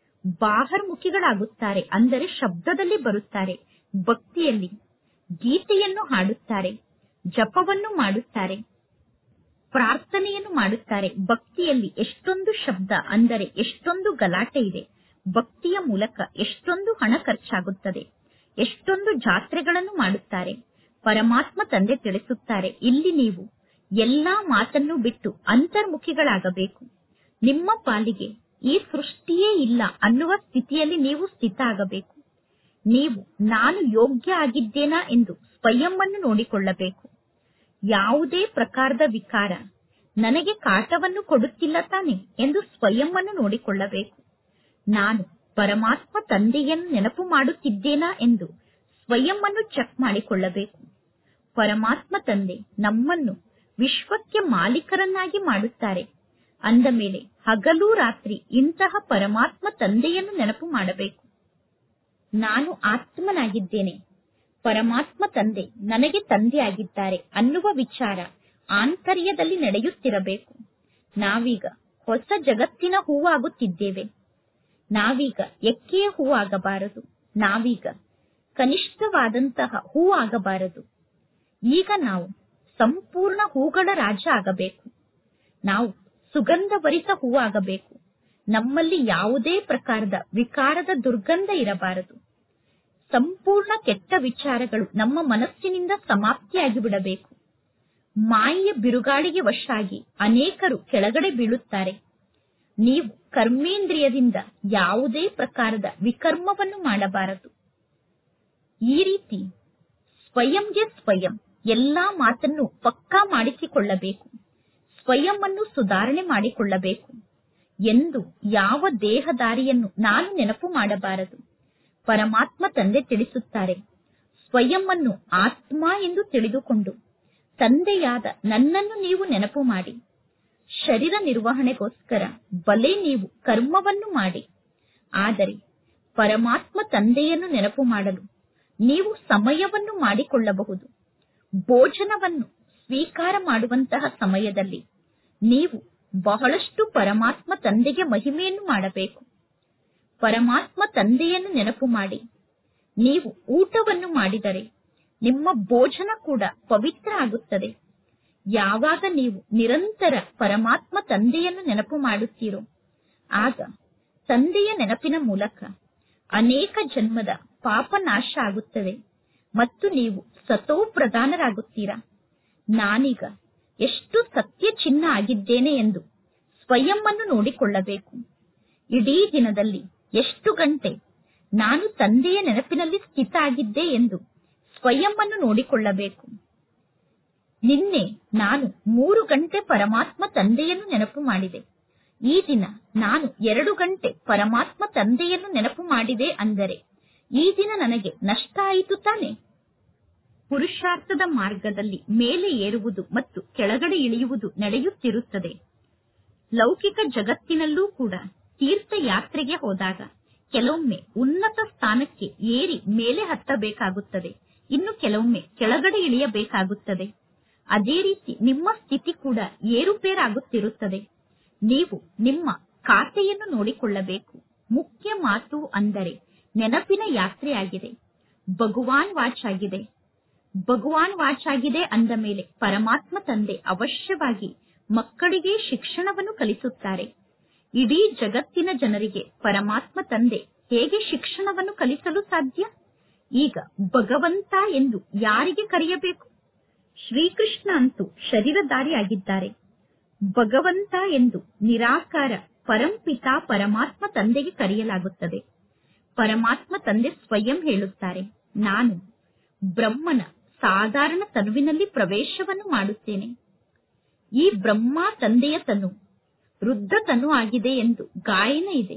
Speaker 1: ಬಾಹರ್ಮುಖಿಗಳಾಗುತ್ತಾರೆ ಅಂದರೆ ಶಬ್ದದಲ್ಲಿ ಬರುತ್ತಾರೆ ಭಕ್ತಿಯಲ್ಲಿ ಗೀತೆಯನ್ನು ಹಾಡುತ್ತಾರೆ ಜಪವನ್ನು ಮಾಡುತ್ತಾರೆ ಪ್ರಾರ್ಥನೆಯನ್ನು ಮಾಡುತ್ತಾರೆ ಭಕ್ತಿಯಲ್ಲಿ ಎಷ್ಟೊಂದು ಶಬ್ದ ಅಂದರೆ ಎಷ್ಟೊಂದು ಗಲಾಟೆ ಇದೆ ಭಕ್ತಿಯ ಮೂಲಕ ಎಷ್ಟೊಂದು ಹಣ ಖರ್ಚಾಗುತ್ತದೆ ಎಷ್ಟೊಂದು ಜಾತ್ರೆಗಳನ್ನು ಮಾಡುತ್ತಾರೆ ಪರಮಾತ್ಮ ತಂದೆ ತಿಳಿಸುತ್ತಾರೆ ಇಲ್ಲಿ ನೀವು ಎಲ್ಲಾ ಮಾತನ್ನು ಬಿಟ್ಟು ಅಂತರ್ಮುಖಿಗಳಾಗಬೇಕು ನಿಮ್ಮ ಪಾಲಿಗೆ ಈ ಸೃಷ್ಟಿಯೇ ಇಲ್ಲ ಅನ್ನುವ ಸ್ಥಿತಿಯಲ್ಲಿ ನೀವು ಸ್ಥಿತ ಆಗಬೇಕು ನೀವು ನಾನು ಯೋಗ್ಯ ಆಗಿದ್ದೇನಾ ಎಂದು ಸ್ವಯಂವನ್ನು ನೋಡಿಕೊಳ್ಳಬೇಕು ಯಾವುದೇ ಪ್ರಕಾರದ ವಿಕಾರ ನನಗೆ ಕಾಟವನ್ನು ಕೊಡುತ್ತಿಲ್ಲ ತಾನೆ ಎಂದು ಸ್ವಯಂವನ್ನು ನೋಡಿಕೊಳ್ಳಬೇಕು ನಾನು ಪರಮಾತ್ಮ ತಂದೆಯನ್ನು ನೆನಪು ಮಾಡುತ್ತಿದ್ದೇನಾ ಎಂದು ಸ್ವಯಂವನ್ನು ಚೆಕ್ ಮಾಡಿಕೊಳ್ಳಬೇಕು ಪರಮಾತ್ಮ ತಂದೆ ನಮ್ಮನ್ನು ವಿಶ್ವಕ್ಕೆ ಮಾಲೀಕರನ್ನಾಗಿ ಮಾಡುತ್ತಾರೆ ಅಂದ ಮೇಲೆ ಹಗಲು ರಾತ್ರಿ ಇಂತಹ ಪರಮಾತ್ಮ ತಂದೆಯನ್ನು ನೆನಪು ಮಾಡಬೇಕು ನಾನು ಆತ್ಮನಾಗಿದ್ದೇನೆ ಪರಮಾತ್ಮ ತಂದೆ ನನಗೆ ತಂದೆಯಾಗಿದ್ದಾರೆ ಅನ್ನುವ ವಿಚಾರ ಆಂತರ್ಯದಲ್ಲಿ ನಡೆಯುತ್ತಿರಬೇಕು ನಾವೀಗ ಹೊಸ ಜಗತ್ತಿನ ಹೂವಾಗುತ್ತಿದ್ದೇವೆ ನಾವೀಗ ಎಕ್ಕೆಯ ಹೂವಾಗಬಾರದು ನಾವೀಗ ಕನಿಷ್ಠವಾದಂತಹ ಹೂ ಆಗಬಾರದು ಈಗ ನಾವು ಸಂಪೂರ್ಣ ಹೂಗಳ ರಾಜ ಆಗಬೇಕು ನಾವು ಸುಗಂಧಭರಿತ ಹೂವಾಗಬೇಕು ನಮ್ಮಲ್ಲಿ ಯಾವುದೇ ಪ್ರಕಾರದ ವಿಕಾರದ ದುರ್ಗಂಧ ಇರಬಾರದು ಸಂಪೂರ್ಣ ಕೆಟ್ಟ ವಿಚಾರಗಳು ನಮ್ಮ ಮನಸ್ಸಿನಿಂದ ಸಮಾಪ್ತಿಯಾಗಿ ಬಿಡಬೇಕು ಮಾಯೆಯ ಬಿರುಗಾಳಿಗೆ ವಶಾಗಿ ಅನೇಕರು ಕೆಳಗಡೆ ಬೀಳುತ್ತಾರೆ ನೀವು ಕರ್ಮೇಂದ್ರಿಯದಿಂದ ಯಾವುದೇ ಪ್ರಕಾರದ ವಿಕರ್ಮವನ್ನು ಮಾಡಬಾರದು ಈ ರೀತಿ ಸ್ವಯಂಗೆ ಸ್ವಯಂ ಎಲ್ಲಾ ಮಾತನ್ನು ಪಕ್ಕಾ ಮಾಡಿಸಿಕೊಳ್ಳಬೇಕು ಸ್ವಯಂ ಅನ್ನು ಸುಧಾರಣೆ ಮಾಡಿಕೊಳ್ಳಬೇಕು ಎಂದು ಯಾವ ದೇಹದಾರಿಯನ್ನು ನಾನು ನೆನಪು ಮಾಡಬಾರದು ಪರಮಾತ್ಮ ತಂದೆ ತಿಳಿಸುತ್ತಾರೆ ಸ್ವಯಂ ಅನ್ನು ಆತ್ಮ ಎಂದು ತಿಳಿದುಕೊಂಡು ತಂದೆಯಾದ ನನ್ನನ್ನು ನೀವು ನೆನಪು ಮಾಡಿ ಶರೀರ ನಿರ್ವಹಣೆಗೋಸ್ಕರ ಬಲೆ ನೀವು ಕರ್ಮವನ್ನು ಮಾಡಿ ಆದರೆ ಪರಮಾತ್ಮ ತಂದೆಯನ್ನು ನೆನಪು ಮಾಡಲು ನೀವು ಸಮಯವನ್ನು ಮಾಡಿಕೊಳ್ಳಬಹುದು ಭೋಜನವನ್ನು ಸ್ವೀಕಾರ ಮಾಡುವಂತಹ ಸಮಯದಲ್ಲಿ ನೀವು ಬಹಳಷ್ಟು ಪರಮಾತ್ಮ ತಂದೆಗೆ ಮಹಿಮೆಯನ್ನು ಮಾಡಬೇಕು ಪರಮಾತ್ಮ ತಂದೆಯನ್ನು ನೆನಪು ಮಾಡಿ ನೀವು ಊಟವನ್ನು ಮಾಡಿದರೆ ನಿಮ್ಮ ಭೋಜನ ಕೂಡ ಪವಿತ್ರ ಆಗುತ್ತದೆ ಯಾವಾಗ ನೀವು ನಿರಂತರ ಪರಮಾತ್ಮ ತಂದೆಯನ್ನು ನೆನಪು ಮಾಡುತ್ತೀರೋ ಆಗ ತಂದೆಯ ನೆನಪಿನ ಮೂಲಕ ಅನೇಕ ಜನ್ಮದ ಪಾಪ ನಾಶ ಆಗುತ್ತವೆ ಮತ್ತು ನೀವು ಸತೋ ಪ್ರಧಾನರಾಗುತ್ತೀರಾ ನಾನೀಗ ಎಷ್ಟು ಸತ್ಯ ಚಿನ್ನ ಆಗಿದ್ದೇನೆ ಎಂದು ಸ್ವಯಂ ಅನ್ನು ನೋಡಿಕೊಳ್ಳಬೇಕು ಇಡೀ ದಿನದಲ್ಲಿ ಎಷ್ಟು ಗಂಟೆ ನಾನು ತಂದೆಯ ನೆನಪಿನಲ್ಲಿ ಸ್ಥಿತ ಆಗಿದ್ದೆ ಎಂದು ಸ್ವಯಂ ಅನ್ನು ನೋಡಿಕೊಳ್ಳಬೇಕು ನಿನ್ನೆ ನಾನು ಮೂರು ಗಂಟೆ ಪರಮಾತ್ಮ ತಂದೆಯನ್ನು ನೆನಪು ಮಾಡಿದೆ ಈ ದಿನ ನಾನು ಎರಡು ಗಂಟೆ ಪರಮಾತ್ಮ ತಂದೆಯನ್ನು ನೆನಪು ಮಾಡಿದೆ ಅಂದರೆ ಈ ದಿನ ನನಗೆ ನಷ್ಟ ಆಯಿತು ತಾನೆ ಪುರುಷಾರ್ಥದ ಮಾರ್ಗದಲ್ಲಿ ಮೇಲೆ ಏರುವುದು ಮತ್ತು ಕೆಳಗಡೆ ಇಳಿಯುವುದು ನಡೆಯುತ್ತಿರುತ್ತದೆ ಲೌಕಿಕ ಜಗತ್ತಿನಲ್ಲೂ ಕೂಡ ತೀರ್ಥಯಾತ್ರೆಗೆ ಹೋದಾಗ ಕೆಲವೊಮ್ಮೆ ಉನ್ನತ ಸ್ಥಾನಕ್ಕೆ ಏರಿ ಮೇಲೆ ಹತ್ತಬೇಕಾಗುತ್ತದೆ ಇನ್ನು ಕೆಲವೊಮ್ಮೆ ಕೆಳಗಡೆ ಇಳಿಯಬೇಕಾಗುತ್ತದೆ ಅದೇ ರೀತಿ ನಿಮ್ಮ ಸ್ಥಿತಿ ಕೂಡ ಏರುಪೇರಾಗುತ್ತಿರುತ್ತದೆ ನೀವು ನಿಮ್ಮ ಖಾತೆಯನ್ನು ನೋಡಿಕೊಳ್ಳಬೇಕು ಮುಖ್ಯ ಮಾತು ಅಂದರೆ ನೆನಪಿನ ಯಾತ್ರೆಯಾಗಿದೆ ಭಗವಾನ್ ವಾಚ್ ಆಗಿದೆ ಭಗವಾನ್ ವಾಚ್ ಆಗಿದೆ ಅಂದ ಮೇಲೆ ಪರಮಾತ್ಮ ತಂದೆ ಅವಶ್ಯವಾಗಿ ಮಕ್ಕಳಿಗೆ ಶಿಕ್ಷಣವನ್ನು ಕಲಿಸುತ್ತಾರೆ ಇಡೀ ಜಗತ್ತಿನ ಜನರಿಗೆ ಪರಮಾತ್ಮ ತಂದೆ ಹೇಗೆ ಶಿಕ್ಷಣವನ್ನು ಕಲಿಸಲು ಸಾಧ್ಯ ಈಗ ಭಗವಂತ ಎಂದು ಯಾರಿಗೆ ಕರೆಯಬೇಕು ಶ್ರೀಕೃಷ್ಣ ಅಂತೂ ಶರೀರಧಾರಿಯಾಗಿದ್ದಾರೆ ಭಗವಂತ ಎಂದು ನಿರಾಕಾರ ಪರಂಪಿತ ಪರಮಾತ್ಮ ತಂದೆಗೆ ಕರೆಯಲಾಗುತ್ತದೆ ಪರಮಾತ್ಮ ತಂದೆ ಸ್ವಯಂ ಹೇಳುತ್ತಾರೆ ನಾನು ಬ್ರಹ್ಮನ ಸಾಧಾರಣ ತನುವಿನಲ್ಲಿ ಪ್ರವೇಶವನ್ನು ಮಾಡುತ್ತೇನೆ ಈ ಬ್ರಹ್ಮ ತಂದೆಯ ತನು ವೃದ್ಧ ತನು ಆಗಿದೆ ಎಂದು ಗಾಯನ ಇದೆ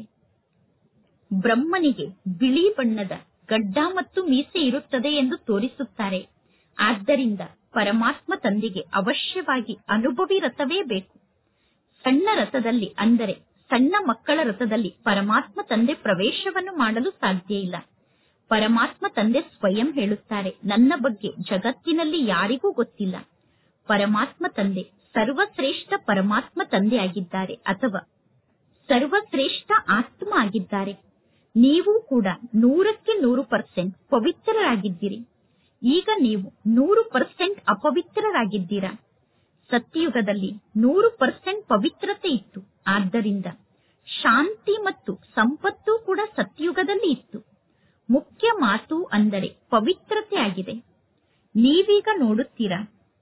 Speaker 1: ಬ್ರಹ್ಮನಿಗೆ ಬಿಳಿ ಬಣ್ಣದ ಗಡ್ಡ ಮತ್ತು ಮೀಸೆ ಇರುತ್ತದೆ ಎಂದು ತೋರಿಸುತ್ತಾರೆ ಆದ್ದರಿಂದ ಪರಮಾತ್ಮ ತಂದೆಗೆ ಅವಶ್ಯವಾಗಿ ಅನುಭವಿ ರಥವೇ ಬೇಕು ಸಣ್ಣ ರಥದಲ್ಲಿ ಅಂದರೆ ಸಣ್ಣ ಮಕ್ಕಳ ರಥದಲ್ಲಿ ಪರಮಾತ್ಮ ತಂದೆ ಪ್ರವೇಶವನ್ನು ಮಾಡಲು ಸಾಧ್ಯ ಇಲ್ಲ ಪರಮಾತ್ಮ ತಂದೆ ಸ್ವಯಂ ಹೇಳುತ್ತಾರೆ ನನ್ನ ಬಗ್ಗೆ ಜಗತ್ತಿನಲ್ಲಿ ಯಾರಿಗೂ ಗೊತ್ತಿಲ್ಲ ಪರಮಾತ್ಮ ತಂದೆ ಸರ್ವಶ್ರೇಷ್ಠ ಪರಮಾತ್ಮ ತಂದೆ ಆಗಿದ್ದಾರೆ ಅಥವಾ ಸರ್ವಶ್ರೇಷ್ಠ ಆತ್ಮ ಆಗಿದ್ದಾರೆ ನೀವು ಕೂಡ ನೂರಕ್ಕೆ ನೂರು ಪರ್ಸೆಂಟ್ ಪವಿತ್ರರಾಗಿದ್ದೀರಿ ಈಗ ನೀವು ನೂರು ಪರ್ಸೆಂಟ್ ಅಪವಿತ್ರರಾಗಿದ್ದೀರಾ ಸತ್ಯಯುಗದಲ್ಲಿ ನೂರು ಪರ್ಸೆಂಟ್ ಪವಿತ್ರತೆ ಇತ್ತು ಆದ್ದರಿಂದ ಶಾಂತಿ ಮತ್ತು ಸಂಪತ್ತು ಕೂಡ ಸತ್ಯಯುಗದಲ್ಲಿ ಇತ್ತು ಮುಖ್ಯ ಮಾತು ಅಂದರೆ ಪವಿತ್ರತೆ ಆಗಿದೆ ನೀವೀಗ ನೋಡುತ್ತೀರಾ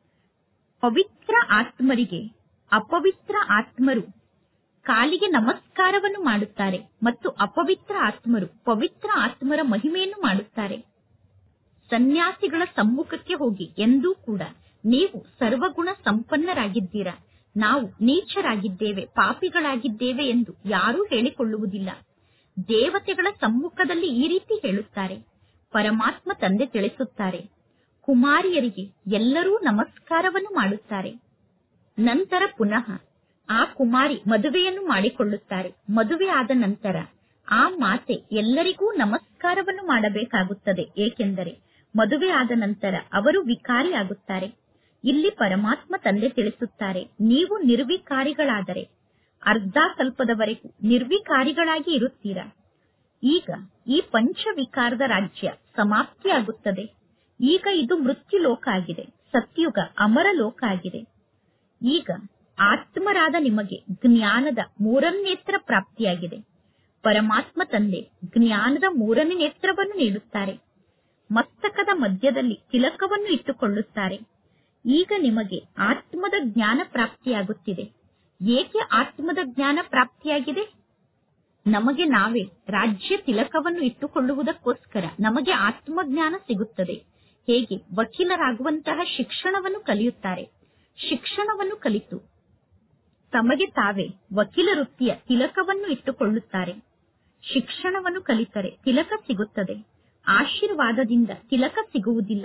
Speaker 1: ಪವಿತ್ರ ಆತ್ಮರಿಗೆ ಅಪವಿತ್ರ ಆತ್ಮರು ಕಾಲಿಗೆ ನಮಸ್ಕಾರವನ್ನು ಮಾಡುತ್ತಾರೆ ಮತ್ತು ಅಪವಿತ್ರ ಆತ್ಮರು ಪವಿತ್ರ ಆತ್ಮರ ಮಹಿಮೆಯನ್ನು ಮಾಡುತ್ತಾರೆ ಸನ್ಯಾಸಿಗಳ ಸಮ್ಮುಖಕ್ಕೆ ಹೋಗಿ ಎಂದೂ ಕೂಡ ನೀವು ಸರ್ವಗುಣ ಸಂಪನ್ನರಾಗಿದ್ದೀರಾ ನಾವು ನೀಚರಾಗಿದ್ದೇವೆ ಪಾಪಿಗಳಾಗಿದ್ದೇವೆ ಎಂದು ಯಾರೂ ಹೇಳಿಕೊಳ್ಳುವುದಿಲ್ಲ ದೇವತೆಗಳ ಸಮ್ಮುಖದಲ್ಲಿ ಈ ರೀತಿ ಹೇಳುತ್ತಾರೆ ಪರಮಾತ್ಮ ತಂದೆ ತಿಳಿಸುತ್ತಾರೆ ಕುಮಾರಿಯರಿಗೆ ಎಲ್ಲರೂ ನಮಸ್ಕಾರವನ್ನು ಮಾಡುತ್ತಾರೆ ನಂತರ ಪುನಃ ಆ ಕುಮಾರಿ ಮದುವೆಯನ್ನು ಮಾಡಿಕೊಳ್ಳುತ್ತಾರೆ ಮದುವೆ ಆದ ನಂತರ ಆ ಮಾತೆ ಎಲ್ಲರಿಗೂ ನಮಸ್ಕಾರವನ್ನು ಮಾಡಬೇಕಾಗುತ್ತದೆ ಏಕೆಂದರೆ ಮದುವೆ ಆದ ನಂತರ ಅವರು ವಿಕಾರಿ ಆಗುತ್ತಾರೆ ಇಲ್ಲಿ ಪರಮಾತ್ಮ ತಂದೆ ತಿಳಿಸುತ್ತಾರೆ ನೀವು ನಿರ್ವಿಕಾರಿಗಳಾದರೆ ಅರ್ಧ ಕಲ್ಪದವರೆಗೂ ನಿರ್ವಿಕಾರಿಗಳಾಗಿ ಇರುತ್ತೀರಾ ಈಗ ಈ ಪಂಚವಿಕಾರದ ರಾಜ್ಯ ಸಮಾಪ್ತಿಯಾಗುತ್ತದೆ ಈಗ ಇದು ಮೃತ್ಯು ಲೋಕ ಆಗಿದೆ ಸತ್ಯುಗ ಅಮರ ಲೋಕ ಆಗಿದೆ ಈಗ ಆತ್ಮರಾದ ನಿಮಗೆ ಜ್ಞಾನದ ಮೂರನೇ ನೇತ್ರ ಪ್ರಾಪ್ತಿಯಾಗಿದೆ ಪರಮಾತ್ಮ ತಂದೆ ಜ್ಞಾನದ ಮೂರನೇ ನೇತ್ರವನ್ನು ನೀಡುತ್ತಾರೆ ಮಸ್ತಕದ ಮಧ್ಯದಲ್ಲಿ ತಿಲಕವನ್ನು ಇಟ್ಟುಕೊಳ್ಳುತ್ತಾರೆ ಈಗ ನಿಮಗೆ ಆತ್ಮದ ಜ್ಞಾನ ಪ್ರಾಪ್ತಿಯಾಗುತ್ತಿದೆ ಏಕೆ ಆತ್ಮದ ಜ್ಞಾನ ಪ್ರಾಪ್ತಿಯಾಗಿದೆ ನಮಗೆ ನಾವೇ ರಾಜ್ಯ ತಿಲಕವನ್ನು ಇಟ್ಟುಕೊಳ್ಳುವುದಕ್ಕೋಸ್ಕರ ನಮಗೆ ಆತ್ಮಜ್ಞಾನ ಸಿಗುತ್ತದೆ ಹೇಗೆ ವಕೀಲರಾಗುವಂತಹ ಶಿಕ್ಷಣವನ್ನು ಕಲಿಯುತ್ತಾರೆ ಶಿಕ್ಷಣವನ್ನು ಕಲಿತು ತಮಗೆ ತಾವೇ ವಕೀಲ ವೃತ್ತಿಯ ತಿಲಕವನ್ನು ಇಟ್ಟುಕೊಳ್ಳುತ್ತಾರೆ ಶಿಕ್ಷಣವನ್ನು ಕಲಿತರೆ ತಿಲಕ ಸಿಗುತ್ತದೆ ಆಶೀರ್ವಾದದಿಂದ ತಿಲಕ ಸಿಗುವುದಿಲ್ಲ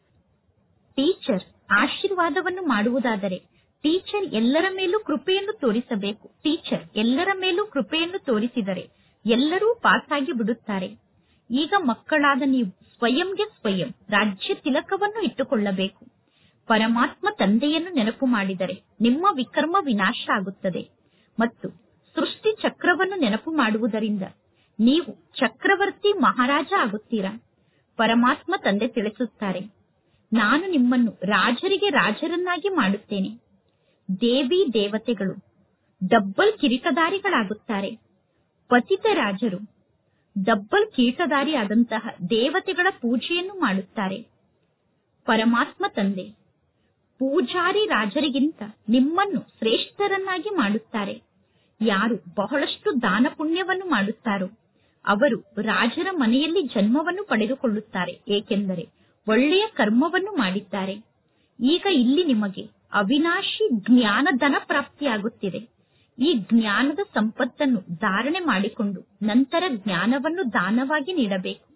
Speaker 1: ಟೀಚರ್ ಆಶೀರ್ವಾದವನ್ನು ಮಾಡುವುದಾದರೆ ಟೀಚರ್ ಎಲ್ಲರ ಮೇಲೂ ಕೃಪೆಯನ್ನು ತೋರಿಸಬೇಕು ಟೀಚರ್ ಎಲ್ಲರ ಮೇಲೂ ಕೃಪೆಯನ್ನು ತೋರಿಸಿದರೆ ಎಲ್ಲರೂ ಪಾಸಾಗಿ ಬಿಡುತ್ತಾರೆ ಈಗ ಮಕ್ಕಳಾದ ನೀವು ಸ್ವಯಂಗೆ ಸ್ವಯಂ ರಾಜ್ಯ ತಿಲಕವನ್ನು ಇಟ್ಟುಕೊಳ್ಳಬೇಕು ಪರಮಾತ್ಮ ತಂದೆಯನ್ನು ನೆನಪು ಮಾಡಿದರೆ ನಿಮ್ಮ ವಿಕರ್ಮ ವಿನಾಶ ಆಗುತ್ತದೆ ಮತ್ತು ಸೃಷ್ಟಿ ಚಕ್ರವನ್ನು ನೆನಪು ಮಾಡುವುದರಿಂದ ನೀವು ಚಕ್ರವರ್ತಿ ಮಹಾರಾಜ ಆಗುತ್ತೀರಾ ಪರಮಾತ್ಮ ತಂದೆ ತಿಳಿಸುತ್ತಾರೆ ನಾನು ನಿಮ್ಮನ್ನು ರಾಜರಿಗೆ ರಾಜರನ್ನಾಗಿ ಮಾಡುತ್ತೇನೆ ದೇವಿ ದೇವತೆಗಳು ಡಬ್ಬಲ್ ಕಿರೀಟದಾರಿಗಳಾಗುತ್ತಾರೆ ಪತಿತ ರಾಜರು ಡಬ್ಬಲ್ ಕಿರೀಟದಾರಿ ಆದಂತಹ ದೇವತೆಗಳ ಪೂಜೆಯನ್ನು ಮಾಡುತ್ತಾರೆ ಪರಮಾತ್ಮ ತಂದೆ ಪೂಜಾರಿ ರಾಜರಿಗಿಂತ ನಿಮ್ಮನ್ನು ಶ್ರೇಷ್ಠರನ್ನಾಗಿ ಮಾಡುತ್ತಾರೆ ಯಾರು ಬಹಳಷ್ಟು ದಾನ ಪುಣ್ಯವನ್ನು ಮಾಡುತ್ತಾರೋ ಅವರು ರಾಜರ ಮನೆಯಲ್ಲಿ ಜನ್ಮವನ್ನು ಪಡೆದುಕೊಳ್ಳುತ್ತಾರೆ ಏಕೆಂದರೆ ಒಳ್ಳೆಯ ಕರ್ಮವನ್ನು ಮಾಡಿದ್ದಾರೆ ಈಗ ಇಲ್ಲಿ ನಿಮಗೆ ಅವಿನಾಶಿ ಜ್ಞಾನ ಧನ ಪ್ರಾಪ್ತಿಯಾಗುತ್ತಿದೆ ಈ ಜ್ಞಾನದ ಸಂಪತ್ತನ್ನು ಧಾರಣೆ ಮಾಡಿಕೊಂಡು ನಂತರ ಜ್ಞಾನವನ್ನು ದಾನವಾಗಿ ನೀಡಬೇಕು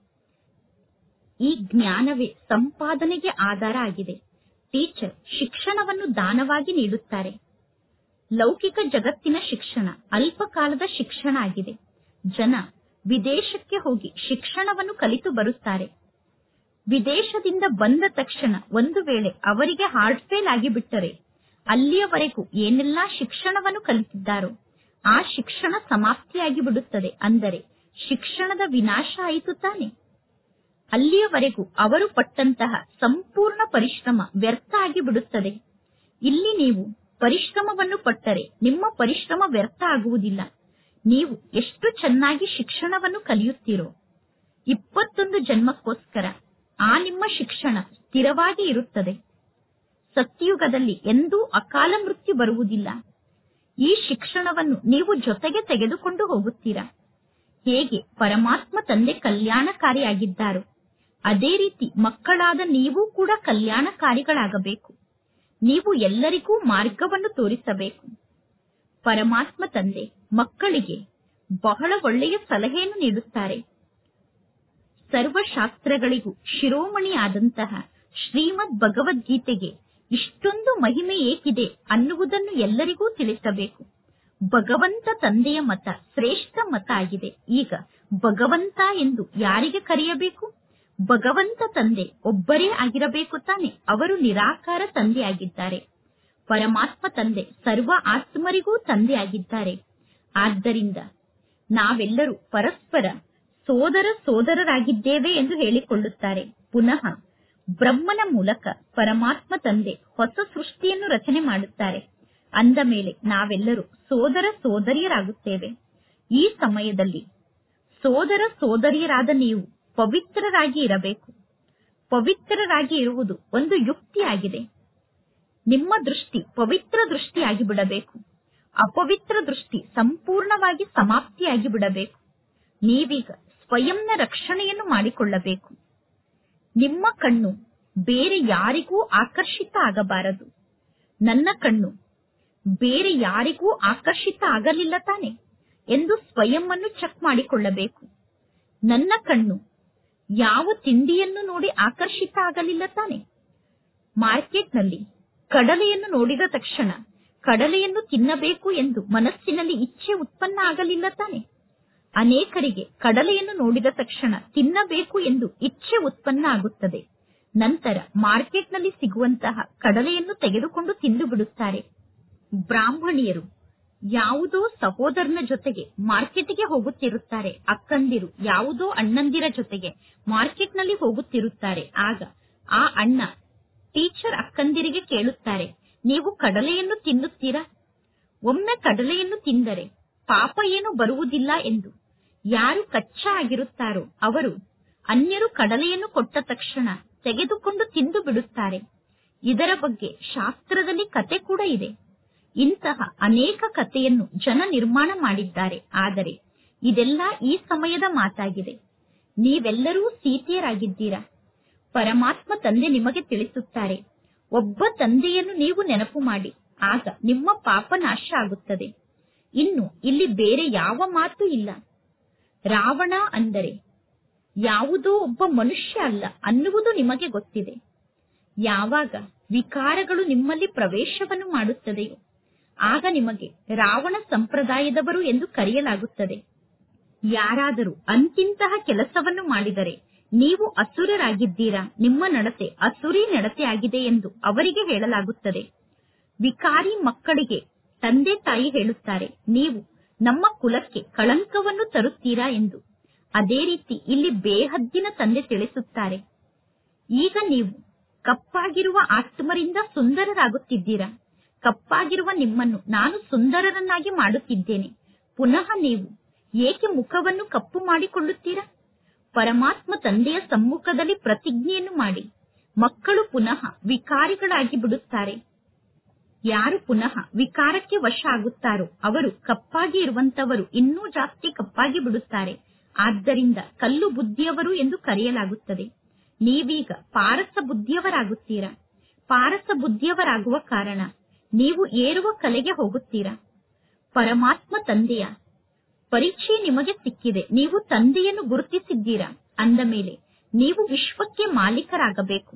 Speaker 1: ಈ ಜ್ಞಾನವೇ ಸಂಪಾದನೆಗೆ ಆಧಾರ ಆಗಿದೆ ಟೀಚರ್ ಶಿಕ್ಷಣವನ್ನು ದಾನವಾಗಿ ನೀಡುತ್ತಾರೆ ಲೌಕಿಕ ಜಗತ್ತಿನ ಶಿಕ್ಷಣ ಅಲ್ಪಕಾಲದ ಶಿಕ್ಷಣ ಆಗಿದೆ ಜನ ವಿದೇಶಕ್ಕೆ ಹೋಗಿ ಶಿಕ್ಷಣವನ್ನು ಕಲಿತು ಬರುತ್ತಾರೆ ವಿದೇಶದಿಂದ ಬಂದ ತಕ್ಷಣ ಒಂದು ವೇಳೆ ಅವರಿಗೆ ಹಾರ್ಟ್ ಫೇಲ್ ಆಗಿಬಿಟ್ಟರೆ ಅಲ್ಲಿಯವರೆಗೂ ಏನೆಲ್ಲಾ ಶಿಕ್ಷಣವನ್ನು ಕಲಿತಿದ್ದಾರೋ ಆ ಶಿಕ್ಷಣ ಸಮಾಪ್ತಿಯಾಗಿ ಬಿಡುತ್ತದೆ ಅಂದರೆ ಶಿಕ್ಷಣದ ವಿನಾಶ ಆಯಿತು ತಾನೆ ಅಲ್ಲಿಯವರೆಗೂ ಅವರು ಪಟ್ಟಂತಹ ಸಂಪೂರ್ಣ ಪರಿಶ್ರಮ ವ್ಯರ್ಥ ಆಗಿ ಬಿಡುತ್ತದೆ ಇಲ್ಲಿ ನೀವು ಪರಿಶ್ರಮವನ್ನು ಪಟ್ಟರೆ ನಿಮ್ಮ ಪರಿಶ್ರಮ ವ್ಯರ್ಥ ಆಗುವುದಿಲ್ಲ ನೀವು ಎಷ್ಟು ಚೆನ್ನಾಗಿ ಶಿಕ್ಷಣವನ್ನು ಕಲಿಯುತ್ತೀರೋ ಇಪ್ಪತ್ತೊಂದು ಜನ್ಮಕ್ಕೋಸ್ಕರ ಆ ನಿಮ್ಮ ಶಿಕ್ಷಣ ಸ್ಥಿರವಾಗಿ ಇರುತ್ತದೆ ಸತ್ಯುಗದಲ್ಲಿ ಎಂದೂ ಅಕಾಲ ಮೃತ್ಯು ಬರುವುದಿಲ್ಲ ಈ ಶಿಕ್ಷಣವನ್ನು ನೀವು ಜೊತೆಗೆ ತೆಗೆದುಕೊಂಡು ಹೋಗುತ್ತೀರಾ ಹೇಗೆ ಪರಮಾತ್ಮ ತಂದೆ ಕಲ್ಯಾಣಕಾರಿಯಾಗಿದ್ದಾರೋ ಅದೇ ರೀತಿ ಮಕ್ಕಳಾದ ನೀವು ಕೂಡ ಕಲ್ಯಾಣಕಾರಿಗಳಾಗಬೇಕು ನೀವು ಎಲ್ಲರಿಗೂ ಮಾರ್ಗವನ್ನು ತೋರಿಸಬೇಕು ಪರಮಾತ್ಮ ತಂದೆ ಮಕ್ಕಳಿಗೆ ಬಹಳ ಒಳ್ಳೆಯ ಸಲಹೆಯನ್ನು ನೀಡುತ್ತಾರೆ ಸರ್ವಶಾಸ್ತ್ರಗಳಿಗೂ ಶಿರೋಮಣಿಯಾದಂತಹ ಶ್ರೀಮದ್ ಭಗವದ್ಗೀತೆಗೆ ಇಷ್ಟೊಂದು ಮಹಿಮೆ ಏಕಿದೆ ಅನ್ನುವುದನ್ನು ಎಲ್ಲರಿಗೂ ತಿಳಿಸಬೇಕು ಭಗವಂತ ತಂದೆಯ ಮತ ಶ್ರೇಷ್ಠ ಮತ ಆಗಿದೆ ಈಗ ಭಗವಂತ ಎಂದು ಯಾರಿಗೆ ಕರೆಯಬೇಕು ಭಗವಂತ ತಂದೆ ಒಬ್ಬರೇ ಆಗಿರಬೇಕು ತಾನೆ ಅವರು ನಿರಾಕಾರ ತಂದೆಯಾಗಿದ್ದಾರೆ ಪರಮಾತ್ಮ ತಂದೆ ಸರ್ವ ಆತ್ಮರಿಗೂ ತಂದೆಯಾಗಿದ್ದಾರೆ ಆದ್ದರಿಂದ ನಾವೆಲ್ಲರೂ ಪರಸ್ಪರ ಸೋದರ ಸೋದರರಾಗಿದ್ದೇವೆ ಎಂದು ಹೇಳಿಕೊಳ್ಳುತ್ತಾರೆ ಪುನಃ ಬ್ರಹ್ಮನ ಮೂಲಕ ಪರಮಾತ್ಮ ತಂದೆ ಹೊಸ ಸೃಷ್ಟಿಯನ್ನು ರಚನೆ ಮಾಡುತ್ತಾರೆ ಅಂದ ಮೇಲೆ ನಾವೆಲ್ಲರೂ ಸೋದರ ಸೋದರಿಯರಾಗುತ್ತೇವೆ ಈ ಸಮಯದಲ್ಲಿ ಸೋದರ ಸೋದರಿಯರಾದ ನೀವು ಪವಿತ್ರರಾಗಿ ಇರಬೇಕು ಪವಿತ್ರರಾಗಿ ಇರುವುದು ಒಂದು ಯುಕ್ತಿಯಾಗಿದೆ ನಿಮ್ಮ ದೃಷ್ಟಿ ಪವಿತ್ರ ದೃಷ್ಟಿಯಾಗಿ ಬಿಡಬೇಕು ಅಪವಿತ್ರ ದೃಷ್ಟಿ ಸಂಪೂರ್ಣವಾಗಿ ಸಮಾಪ್ತಿಯಾಗಿ ಬಿಡಬೇಕು ನೀವೀಗ ಸ್ವಯಂನ ರಕ್ಷಣೆಯನ್ನು ಮಾಡಿಕೊಳ್ಳಬೇಕು ನಿಮ್ಮ ಕಣ್ಣು ಬೇರೆ ಯಾರಿಗೂ ಆಕರ್ಷಿತ ಆಗಬಾರದು ನನ್ನ ಕಣ್ಣು ಬೇರೆ ಯಾರಿಗೂ ಆಕರ್ಷಿತ ಆಗಲಿಲ್ಲ ತಾನೆ ಎಂದು ಸ್ವಯಂವನ್ನು ಚೆಕ್ ಮಾಡಿಕೊಳ್ಳಬೇಕು ನನ್ನ ಕಣ್ಣು ಯಾವ ತಿಂಡಿಯನ್ನು ನೋಡಿ ಆಕರ್ಷಿತ ಆಗಲಿಲ್ಲ ತಾನೆ ಮಾರ್ಕೆಟ್ನಲ್ಲಿ ಕಡಲೆಯನ್ನು ನೋಡಿದ ತಕ್ಷಣ ಕಡಲೆಯನ್ನು ತಿನ್ನಬೇಕು ಎಂದು ಮನಸ್ಸಿನಲ್ಲಿ ಇಚ್ಛೆ ಉತ್ಪನ್ನ ಆಗಲಿಲ್ಲ ತಾನೆ ಅನೇಕರಿಗೆ ಕಡಲೆಯನ್ನು ನೋಡಿದ ತಕ್ಷಣ ತಿನ್ನಬೇಕು ಎಂದು ಇಚ್ಛೆ ಉತ್ಪನ್ನ ಆಗುತ್ತದೆ ನಂತರ ಮಾರ್ಕೆಟ್ನಲ್ಲಿ ಸಿಗುವಂತಹ ಕಡಲೆಯನ್ನು ತೆಗೆದುಕೊಂಡು ತಿಂದು ಬಿಡುತ್ತಾರೆ ಬ್ರಾಹ್ಮಣಿಯರು ಯಾವುದೋ ಸಹೋದರನ ಜೊತೆಗೆ ಮಾರ್ಕೆಟ್ಗೆ ಹೋಗುತ್ತಿರುತ್ತಾರೆ ಅಕ್ಕಂದಿರು ಯಾವುದೋ ಅಣ್ಣಂದಿರ ಜೊತೆಗೆ ಮಾರ್ಕೆಟ್ನಲ್ಲಿ ಹೋಗುತ್ತಿರುತ್ತಾರೆ ಆಗ ಆ ಅಣ್ಣ ಟೀಚರ್ ಅಕ್ಕಂದಿರಿಗೆ ಕೇಳುತ್ತಾರೆ ನೀವು ಕಡಲೆಯನ್ನು ತಿನ್ನುತ್ತೀರಾ ಒಮ್ಮೆ ಕಡಲೆಯನ್ನು ತಿಂದರೆ ಪಾಪ ಏನು ಬರುವುದಿಲ್ಲ ಎಂದು ಯಾರು ಕಚ್ಚಾ ಆಗಿರುತ್ತಾರೋ ಅವರು ಅನ್ಯರು ಕಡಲೆಯನ್ನು ಕೊಟ್ಟ ತಕ್ಷಣ ತೆಗೆದುಕೊಂಡು ತಿಂದು ಬಿಡುತ್ತಾರೆ ಇದರ ಬಗ್ಗೆ ಶಾಸ್ತ್ರದಲ್ಲಿ ಕತೆ ಕೂಡ ಇದೆ ಇಂತಹ ಅನೇಕ ಕಥೆಯನ್ನು ಜನ ನಿರ್ಮಾಣ ಮಾಡಿದ್ದಾರೆ ಆದರೆ ಇದೆಲ್ಲ ಈ ಸಮಯದ ಮಾತಾಗಿದೆ ನೀವೆಲ್ಲರೂ ಸೀತೆಯರಾಗಿದ್ದೀರಾ ಪರಮಾತ್ಮ ತಂದೆ ನಿಮಗೆ ತಿಳಿಸುತ್ತಾರೆ ಒಬ್ಬ ತಂದೆಯನ್ನು ನೀವು ನೆನಪು ಮಾಡಿ ಆಗ ನಿಮ್ಮ ಪಾಪ ನಾಶ ಆಗುತ್ತದೆ ಇನ್ನು ಇಲ್ಲಿ ಬೇರೆ ಯಾವ ಮಾತು ಇಲ್ಲ ರಾವಣ ಅಂದರೆ ಯಾವುದೋ ಒಬ್ಬ ಮನುಷ್ಯ ಅಲ್ಲ ಅನ್ನುವುದು ನಿಮಗೆ ಗೊತ್ತಿದೆ ಯಾವಾಗ ವಿಕಾರಗಳು ನಿಮ್ಮಲ್ಲಿ ಪ್ರವೇಶವನ್ನು ಮಾಡುತ್ತದೆಯೋ ಆಗ ನಿಮಗೆ ರಾವಣ ಸಂಪ್ರದಾಯದವರು ಎಂದು ಕರೆಯಲಾಗುತ್ತದೆ ಯಾರಾದರೂ ಅಂತಿಂತಹ ಕೆಲಸವನ್ನು ಮಾಡಿದರೆ ನೀವು ಅಸುರರಾಗಿದ್ದೀರಾ ನಿಮ್ಮ ನಡತೆ ಅಸುರಿ ನಡತೆ ಆಗಿದೆ ಎಂದು ಅವರಿಗೆ ಹೇಳಲಾಗುತ್ತದೆ ವಿಕಾರಿ ಮಕ್ಕಳಿಗೆ ತಂದೆ ತಾಯಿ ಹೇಳುತ್ತಾರೆ ನೀವು ನಮ್ಮ ಕುಲಕ್ಕೆ ಕಳಂಕವನ್ನು ತರುತ್ತೀರಾ ಎಂದು ಅದೇ ರೀತಿ ಇಲ್ಲಿ ಬೇಹದ್ದಿನ ತಂದೆ ತಿಳಿಸುತ್ತಾರೆ ಈಗ ನೀವು ಕಪ್ಪಾಗಿರುವ ಆತ್ಮರಿಂದ ಸುಂದರರಾಗುತ್ತಿದ್ದೀರಾ ಕಪ್ಪಾಗಿರುವ ನಿಮ್ಮನ್ನು ನಾನು ಸುಂದರರನ್ನಾಗಿ ಮಾಡುತ್ತಿದ್ದೇನೆ ಪುನಃ ನೀವು ಏಕೆ ಮುಖವನ್ನು ಕಪ್ಪು ಮಾಡಿಕೊಳ್ಳುತ್ತೀರಾ ಪರಮಾತ್ಮ ತಂದೆಯ ಸಮ್ಮುಖದಲ್ಲಿ ಪ್ರತಿಜ್ಞೆಯನ್ನು ಮಾಡಿ ಮಕ್ಕಳು ಪುನಃ ವಿಕಾರಿಗಳಾಗಿ ಬಿಡುತ್ತಾರೆ ಯಾರು ಪುನಃ ವಿಕಾರಕ್ಕೆ ವಶ ಆಗುತ್ತಾರೋ ಅವರು ಕಪ್ಪಾಗಿ ಇರುವಂತವರು ಇನ್ನೂ ಜಾಸ್ತಿ ಕಪ್ಪಾಗಿ ಬಿಡುತ್ತಾರೆ ಆದ್ದರಿಂದ ಕಲ್ಲು ಬುದ್ಧಿಯವರು ಎಂದು ಕರೆಯಲಾಗುತ್ತದೆ ನೀವೀಗ ಪಾರಸ ಬುದ್ಧಿಯವರಾಗುತ್ತೀರಾ ಪಾರಸ ಬುದ್ಧಿಯವರಾಗುವ ಕಾರಣ ನೀವು ಏರುವ ಕಲೆಗೆ ಹೋಗುತ್ತೀರಾ ಪರಮಾತ್ಮ ತಂದೆಯ ಪರಿಚಯ ನಿಮಗೆ ಸಿಕ್ಕಿದೆ ನೀವು ತಂದೆಯನ್ನು ಗುರುತಿಸಿದ್ದೀರಾ ಅಂದ ಮೇಲೆ ನೀವು ವಿಶ್ವಕ್ಕೆ ಮಾಲೀಕರಾಗಬೇಕು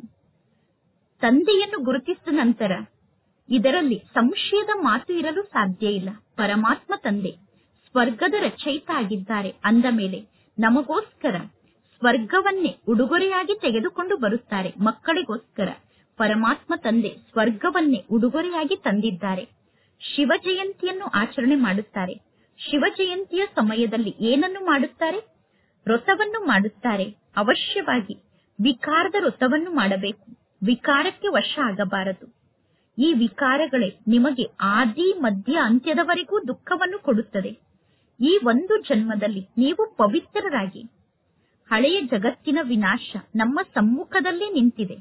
Speaker 1: ತಂದೆಯನ್ನು ಗುರುತಿಸಿದ ನಂತರ ಇದರಲ್ಲಿ ಸಂಶಯದ ಮಾತು ಇರಲು ಸಾಧ್ಯ ಇಲ್ಲ ಪರಮಾತ್ಮ ತಂದೆ ಸ್ವರ್ಗದ ರಚಯಿತ ಆಗಿದ್ದಾರೆ ಅಂದ ಮೇಲೆ ನಮಗೋಸ್ಕರ ಸ್ವರ್ಗವನ್ನೇ ಉಡುಗೊರೆಯಾಗಿ ತೆಗೆದುಕೊಂಡು ಬರುತ್ತಾರೆ ಮಕ್ಕಳಿಗೋಸ್ಕರ ಪರಮಾತ್ಮ ತಂದೆ ಸ್ವರ್ಗವನ್ನೇ ಉಡುಗೊರೆಯಾಗಿ ತಂದಿದ್ದಾರೆ ಶಿವ ಜಯಂತಿಯನ್ನು ಆಚರಣೆ ಮಾಡುತ್ತಾರೆ ಶಿವ ಜಯಂತಿಯ ಸಮಯದಲ್ಲಿ ಏನನ್ನು ಮಾಡುತ್ತಾರೆ ವ್ರತವನ್ನು ಮಾಡುತ್ತಾರೆ ಅವಶ್ಯವಾಗಿ ವಿಕಾರದ ವ್ರತವನ್ನು ಮಾಡಬೇಕು ವಿಕಾರಕ್ಕೆ ವಶ ಆಗಬಾರದು ಈ ವಿಕಾರಗಳೇ ನಿಮಗೆ ಆದಿ ಮಧ್ಯ ಅಂತ್ಯದವರೆಗೂ ದುಃಖವನ್ನು ಕೊಡುತ್ತದೆ ಈ ಒಂದು ಜನ್ಮದಲ್ಲಿ ನೀವು ಪವಿತ್ರರಾಗಿ ಹಳೆಯ ಜಗತ್ತಿನ ವಿನಾಶ ನಮ್ಮ ಸಮ್ಮುಖದಲ್ಲೇ ನಿಂತಿದೆ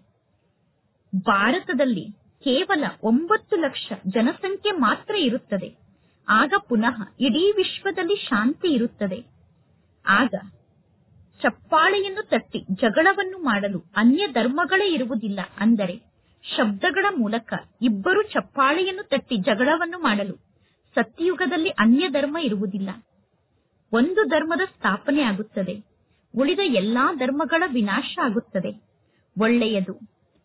Speaker 1: ಭಾರತದಲ್ಲಿ ಕೇವಲ ಒಂಬತ್ತು ಲಕ್ಷ ಜನಸಂಖ್ಯೆ ಮಾತ್ರ ಇರುತ್ತದೆ ಆಗ ಪುನಃ ಇಡೀ ವಿಶ್ವದಲ್ಲಿ ಶಾಂತಿ ಇರುತ್ತದೆ ಆಗ ಚಪ್ಪಾಳೆಯನ್ನು ತಟ್ಟಿ ಜಗಳವನ್ನು ಮಾಡಲು ಅನ್ಯ ಧರ್ಮಗಳೇ ಇರುವುದಿಲ್ಲ ಅಂದರೆ ಶಬ್ದಗಳ ಮೂಲಕ ಇಬ್ಬರು ಚಪ್ಪಾಳೆಯನ್ನು ತಟ್ಟಿ ಜಗಳವನ್ನು ಮಾಡಲು ಸತ್ಯಯುಗದಲ್ಲಿ ಅನ್ಯ ಧರ್ಮ ಇರುವುದಿಲ್ಲ ಒಂದು ಧರ್ಮದ ಸ್ಥಾಪನೆ ಆಗುತ್ತದೆ ಉಳಿದ ಎಲ್ಲಾ ಧರ್ಮಗಳ ವಿನಾಶ ಆಗುತ್ತದೆ ಒಳ್ಳೆಯದು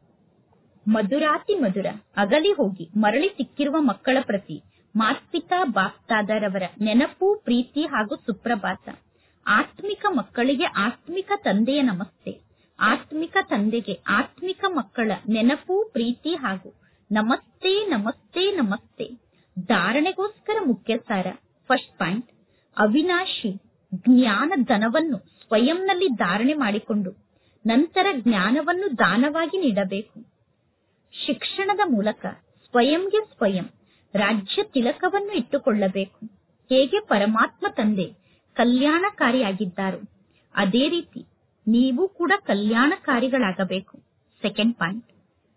Speaker 1: ಮಧುರಾತಿ ಮಧುರ ಅಗಲಿ ಹೋಗಿ ಮರಳಿ ಸಿಕ್ಕಿರುವ ಮಕ್ಕಳ ಪ್ರತಿ ಮಾತ್ಪಿತಾ ಬಾಪ್ತಾದರವರ ನೆನಪು ಪ್ರೀತಿ ಹಾಗೂ ಸುಪ್ರಭಾತ ಆತ್ಮಿಕ ಮಕ್ಕಳಿಗೆ ಆತ್ಮಿಕ ತಂದೆಯ ನಮಸ್ತೆ ಆತ್ಮಿಕ ತಂದೆಗೆ ಆತ್ಮಿಕ ಮಕ್ಕಳ ನೆನಪು ಪ್ರೀತಿ ಹಾಗೂ ನಮಸ್ತೆ ನಮಸ್ತೆ ನಮಸ್ತೆ ಧಾರಣೆಗೋಸ್ಕರ ಮುಖ್ಯ ಸಾರ ಫಸ್ಟ್ ಪಾಯಿಂಟ್ ಅವಿನಾಶಿ ಜ್ಞಾನ ಧನವನ್ನು ಸ್ವಯಂನಲ್ಲಿ ಧಾರಣೆ ಮಾಡಿಕೊಂಡು ನಂತರ ಜ್ಞಾನವನ್ನು ದಾನವಾಗಿ ನೀಡಬೇಕು ಶಿಕ್ಷಣದ ಮೂಲಕ ಸ್ವಯಂಗೆ ಸ್ವಯಂ ರಾಜ್ಯ ತಿಲಕವನ್ನು ಇಟ್ಟುಕೊಳ್ಳಬೇಕು ಹೇಗೆ ಪರಮಾತ್ಮ ತಂದೆ ಕಲ್ಯಾಣಕಾರಿಯಾಗಿದ್ದಾರೋ ಅದೇ ರೀತಿ ನೀವು ಕೂಡ ಕಲ್ಯಾಣಕಾರಿಗಳಾಗಬೇಕು ಸೆಕೆಂಡ್ ಪಾಯಿಂಟ್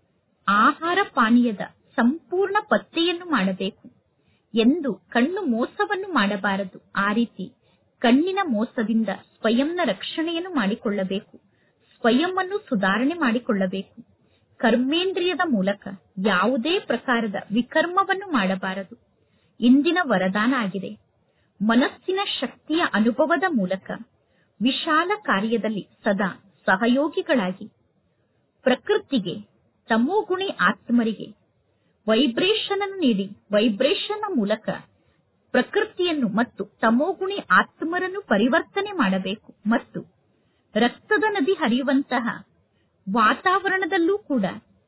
Speaker 1: ಆಹಾರ ಪಾನೀಯದ ಸಂಪೂರ್ಣ ಪತ್ತೆಯನ್ನು ಮಾಡಬೇಕು ಎಂದು ಕಣ್ಣು ಮೋಸವನ್ನು ಮಾಡಬಾರದು ಆ ರೀತಿ ಕಣ್ಣಿನ ಮೋಸದಿಂದ ಸ್ವಯಂನ ರಕ್ಷಣೆಯನ್ನು ಮಾಡಿಕೊಳ್ಳಬೇಕು ಸ್ವಯಂವನ್ನು ಸುಧಾರಣೆ ಮಾಡಿಕೊಳ್ಳಬೇಕು ಕರ್ಮೇಂದ್ರಿಯದ ಮೂಲಕ ಯಾವುದೇ ಪ್ರಕಾರದ ವಿಕರ್ಮವನ್ನು ಮಾಡಬಾರದು ಇಂದಿನ ವರದಾನ ಆಗಿದೆ ಮನಸ್ಸಿನ ಶಕ್ತಿಯ ಅನುಭವದ ಮೂಲಕ ವಿಶಾಲ ಕಾರ್ಯದಲ್ಲಿ ಸದಾ ಸಹಯೋಗಿಗಳಾಗಿ ಪ್ರಕೃತಿಗೆ ತಮೋಗುಣಿ ಆತ್ಮರಿಗೆ ವೈಬ್ರೇಷನ್ ಅನ್ನು ನೀಡಿ ವೈಬ್ರೇಷನ್ ಮೂಲಕ ಪ್ರಕೃತಿಯನ್ನು ಮತ್ತು ತಮೋಗುಣಿ ಆತ್ಮರನ್ನು ಪರಿವರ್ತನೆ ಮಾಡಬೇಕು ಮತ್ತು ರಕ್ತದ ನದಿ ಹರಿಯುವಂತಹ ವಾತಾವರಣದಲ್ಲೂ ಕೂಡ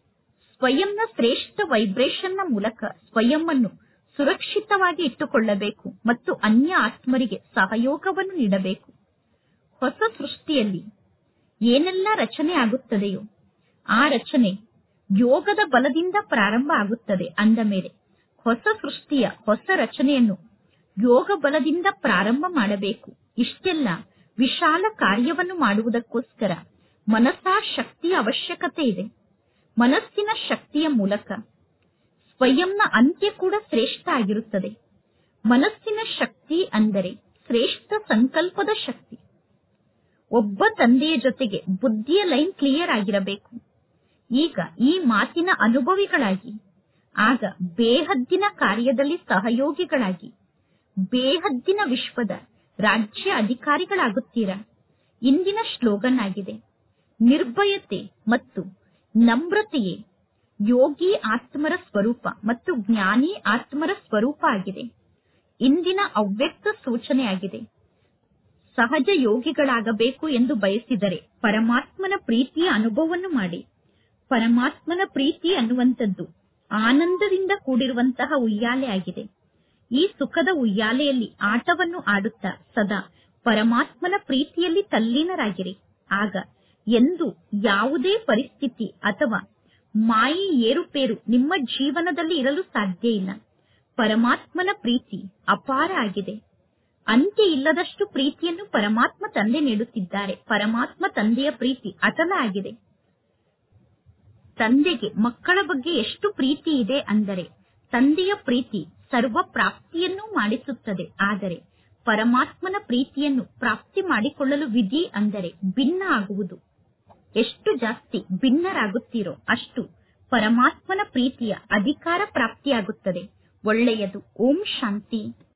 Speaker 1: ಸ್ವಯಂನ ಶ್ರೇಷ್ಠ ವೈಬ್ರೇಷನ್ನ ಮೂಲಕ ಸ್ವಯಂವನ್ನು ಸುರಕ್ಷಿತವಾಗಿ ಇಟ್ಟುಕೊಳ್ಳಬೇಕು ಮತ್ತು ಅನ್ಯ ಆತ್ಮರಿಗೆ ಸಹಯೋಗವನ್ನು ನೀಡಬೇಕು ಹೊಸ ಸೃಷ್ಟಿಯಲ್ಲಿ ಏನೆಲ್ಲ ರಚನೆ ಆಗುತ್ತದೆಯೋ ಆ ರಚನೆ ಯೋಗದ ಬಲದಿಂದ ಪ್ರಾರಂಭ ಆಗುತ್ತದೆ ಅಂದ ಮೇಲೆ ಹೊಸ ಸೃಷ್ಟಿಯ ಹೊಸ ರಚನೆಯನ್ನು ಯೋಗ ಬಲದಿಂದ ಪ್ರಾರಂಭ ಮಾಡಬೇಕು ಇಷ್ಟೆಲ್ಲ ವಿಶಾಲ ಕಾರ್ಯವನ್ನು ಮಾಡುವುದಕ್ಕೋಸ್ಕರ ಮನಸ್ಸಾ ಶಕ್ತಿಯ ಅವಶ್ಯಕತೆ ಇದೆ ಮನಸ್ಸಿನ ಶಕ್ತಿಯ ಮೂಲಕ ಸ್ವಯಂನ ಅಂತ್ಯ ಕೂಡ ಶ್ರೇಷ್ಠ ಆಗಿರುತ್ತದೆ ಮನಸ್ಸಿನ ಶಕ್ತಿ ಅಂದರೆ ಶ್ರೇಷ್ಠ ಸಂಕಲ್ಪದ ಶಕ್ತಿ ಒಬ್ಬ ತಂದೆಯ ಜೊತೆಗೆ ಬುದ್ಧಿಯ ಲೈನ್ ಕ್ಲಿಯರ್ ಆಗಿರಬೇಕು ಈಗ ಈ ಮಾತಿನ ಅನುಭವಿಗಳಾಗಿ ಆಗ ಬೇಹದ್ದಿನ ಕಾರ್ಯದಲ್ಲಿ ಸಹಯೋಗಿಗಳಾಗಿ ಬೇಹದ್ದಿನ ವಿಶ್ವದ ರಾಜ್ಯ ಅಧಿಕಾರಿಗಳಾಗುತ್ತೀರಾ ಇಂದಿನ ಶ್ಲೋಗನ್ ಆಗಿದೆ ನಿರ್ಭಯತೆ ಮತ್ತು ನಮ್ರತೆಯೇ ಯೋಗಿ ಆತ್ಮರ ಸ್ವರೂಪ ಮತ್ತು ಜ್ಞಾನಿ ಆತ್ಮರ ಸ್ವರೂಪ ಆಗಿದೆ ಇಂದಿನ ಅವ್ಯಕ್ತ ಸೂಚನೆಯಾಗಿದೆ ಸಹಜ ಯೋಗಿಗಳಾಗಬೇಕು ಎಂದು ಬಯಸಿದರೆ ಪರಮಾತ್ಮನ ಪ್ರೀತಿಯ ಅನುಭವವನ್ನು ಮಾಡಿ ಪರಮಾತ್ಮನ ಪ್ರೀತಿ ಅನ್ನುವಂಥದ್ದು ಆನಂದದಿಂದ ಕೂಡಿರುವಂತಹ ಉಯ್ಯಾಲೆ ಆಗಿದೆ ಈ ಸುಖದ ಉಯ್ಯಾಲೆಯಲ್ಲಿ ಆಟವನ್ನು ಆಡುತ್ತಾ ಸದಾ ಪರಮಾತ್ಮನ ಪ್ರೀತಿಯಲ್ಲಿ ತಲ್ಲೀನರಾಗಿರಿ ಆಗ ಎಂದು ಯಾವುದೇ ಪರಿಸ್ಥಿತಿ ಅಥವಾ ಮಾಯಿ ಏರುಪೇರು ನಿಮ್ಮ ಜೀವನದಲ್ಲಿ ಇರಲು ಸಾಧ್ಯ ಇಲ್ಲ ಪರಮಾತ್ಮನ ಪ್ರೀತಿ ಅಪಾರ ಆಗಿದೆ ಅಂತ್ಯ ಇಲ್ಲದಷ್ಟು ಪ್ರೀತಿಯನ್ನು ಪರಮಾತ್ಮ ತಂದೆ ನೀಡುತ್ತಿದ್ದಾರೆ ಪರಮಾತ್ಮ ತಂದೆಯ ಪ್ರೀತಿ ಅಟಲ ಆಗಿದೆ ತಂದೆಗೆ ಮಕ್ಕಳ ಬಗ್ಗೆ ಎಷ್ಟು ಪ್ರೀತಿ ಇದೆ ಅಂದರೆ ತಂದೆಯ ಪ್ರೀತಿ ಸರ್ವ ಪ್ರಾಪ್ತಿಯನ್ನು ಮಾಡಿಸುತ್ತದೆ ಆದರೆ ಪರಮಾತ್ಮನ ಪ್ರೀತಿಯನ್ನು ಪ್ರಾಪ್ತಿ ಮಾಡಿಕೊಳ್ಳಲು ವಿಧಿ ಅಂದರೆ ಭಿನ್ನ ಆಗುವುದು ಎಷ್ಟು ಜಾಸ್ತಿ ಭಿನ್ನರಾಗುತ್ತೀರೋ ಅಷ್ಟು ಪರಮಾತ್ಮನ ಪ್ರೀತಿಯ ಅಧಿಕಾರ ಪ್ರಾಪ್ತಿಯಾಗುತ್ತದೆ ಒಳ್ಳೆಯದು ಓಂ ಶಾಂತಿ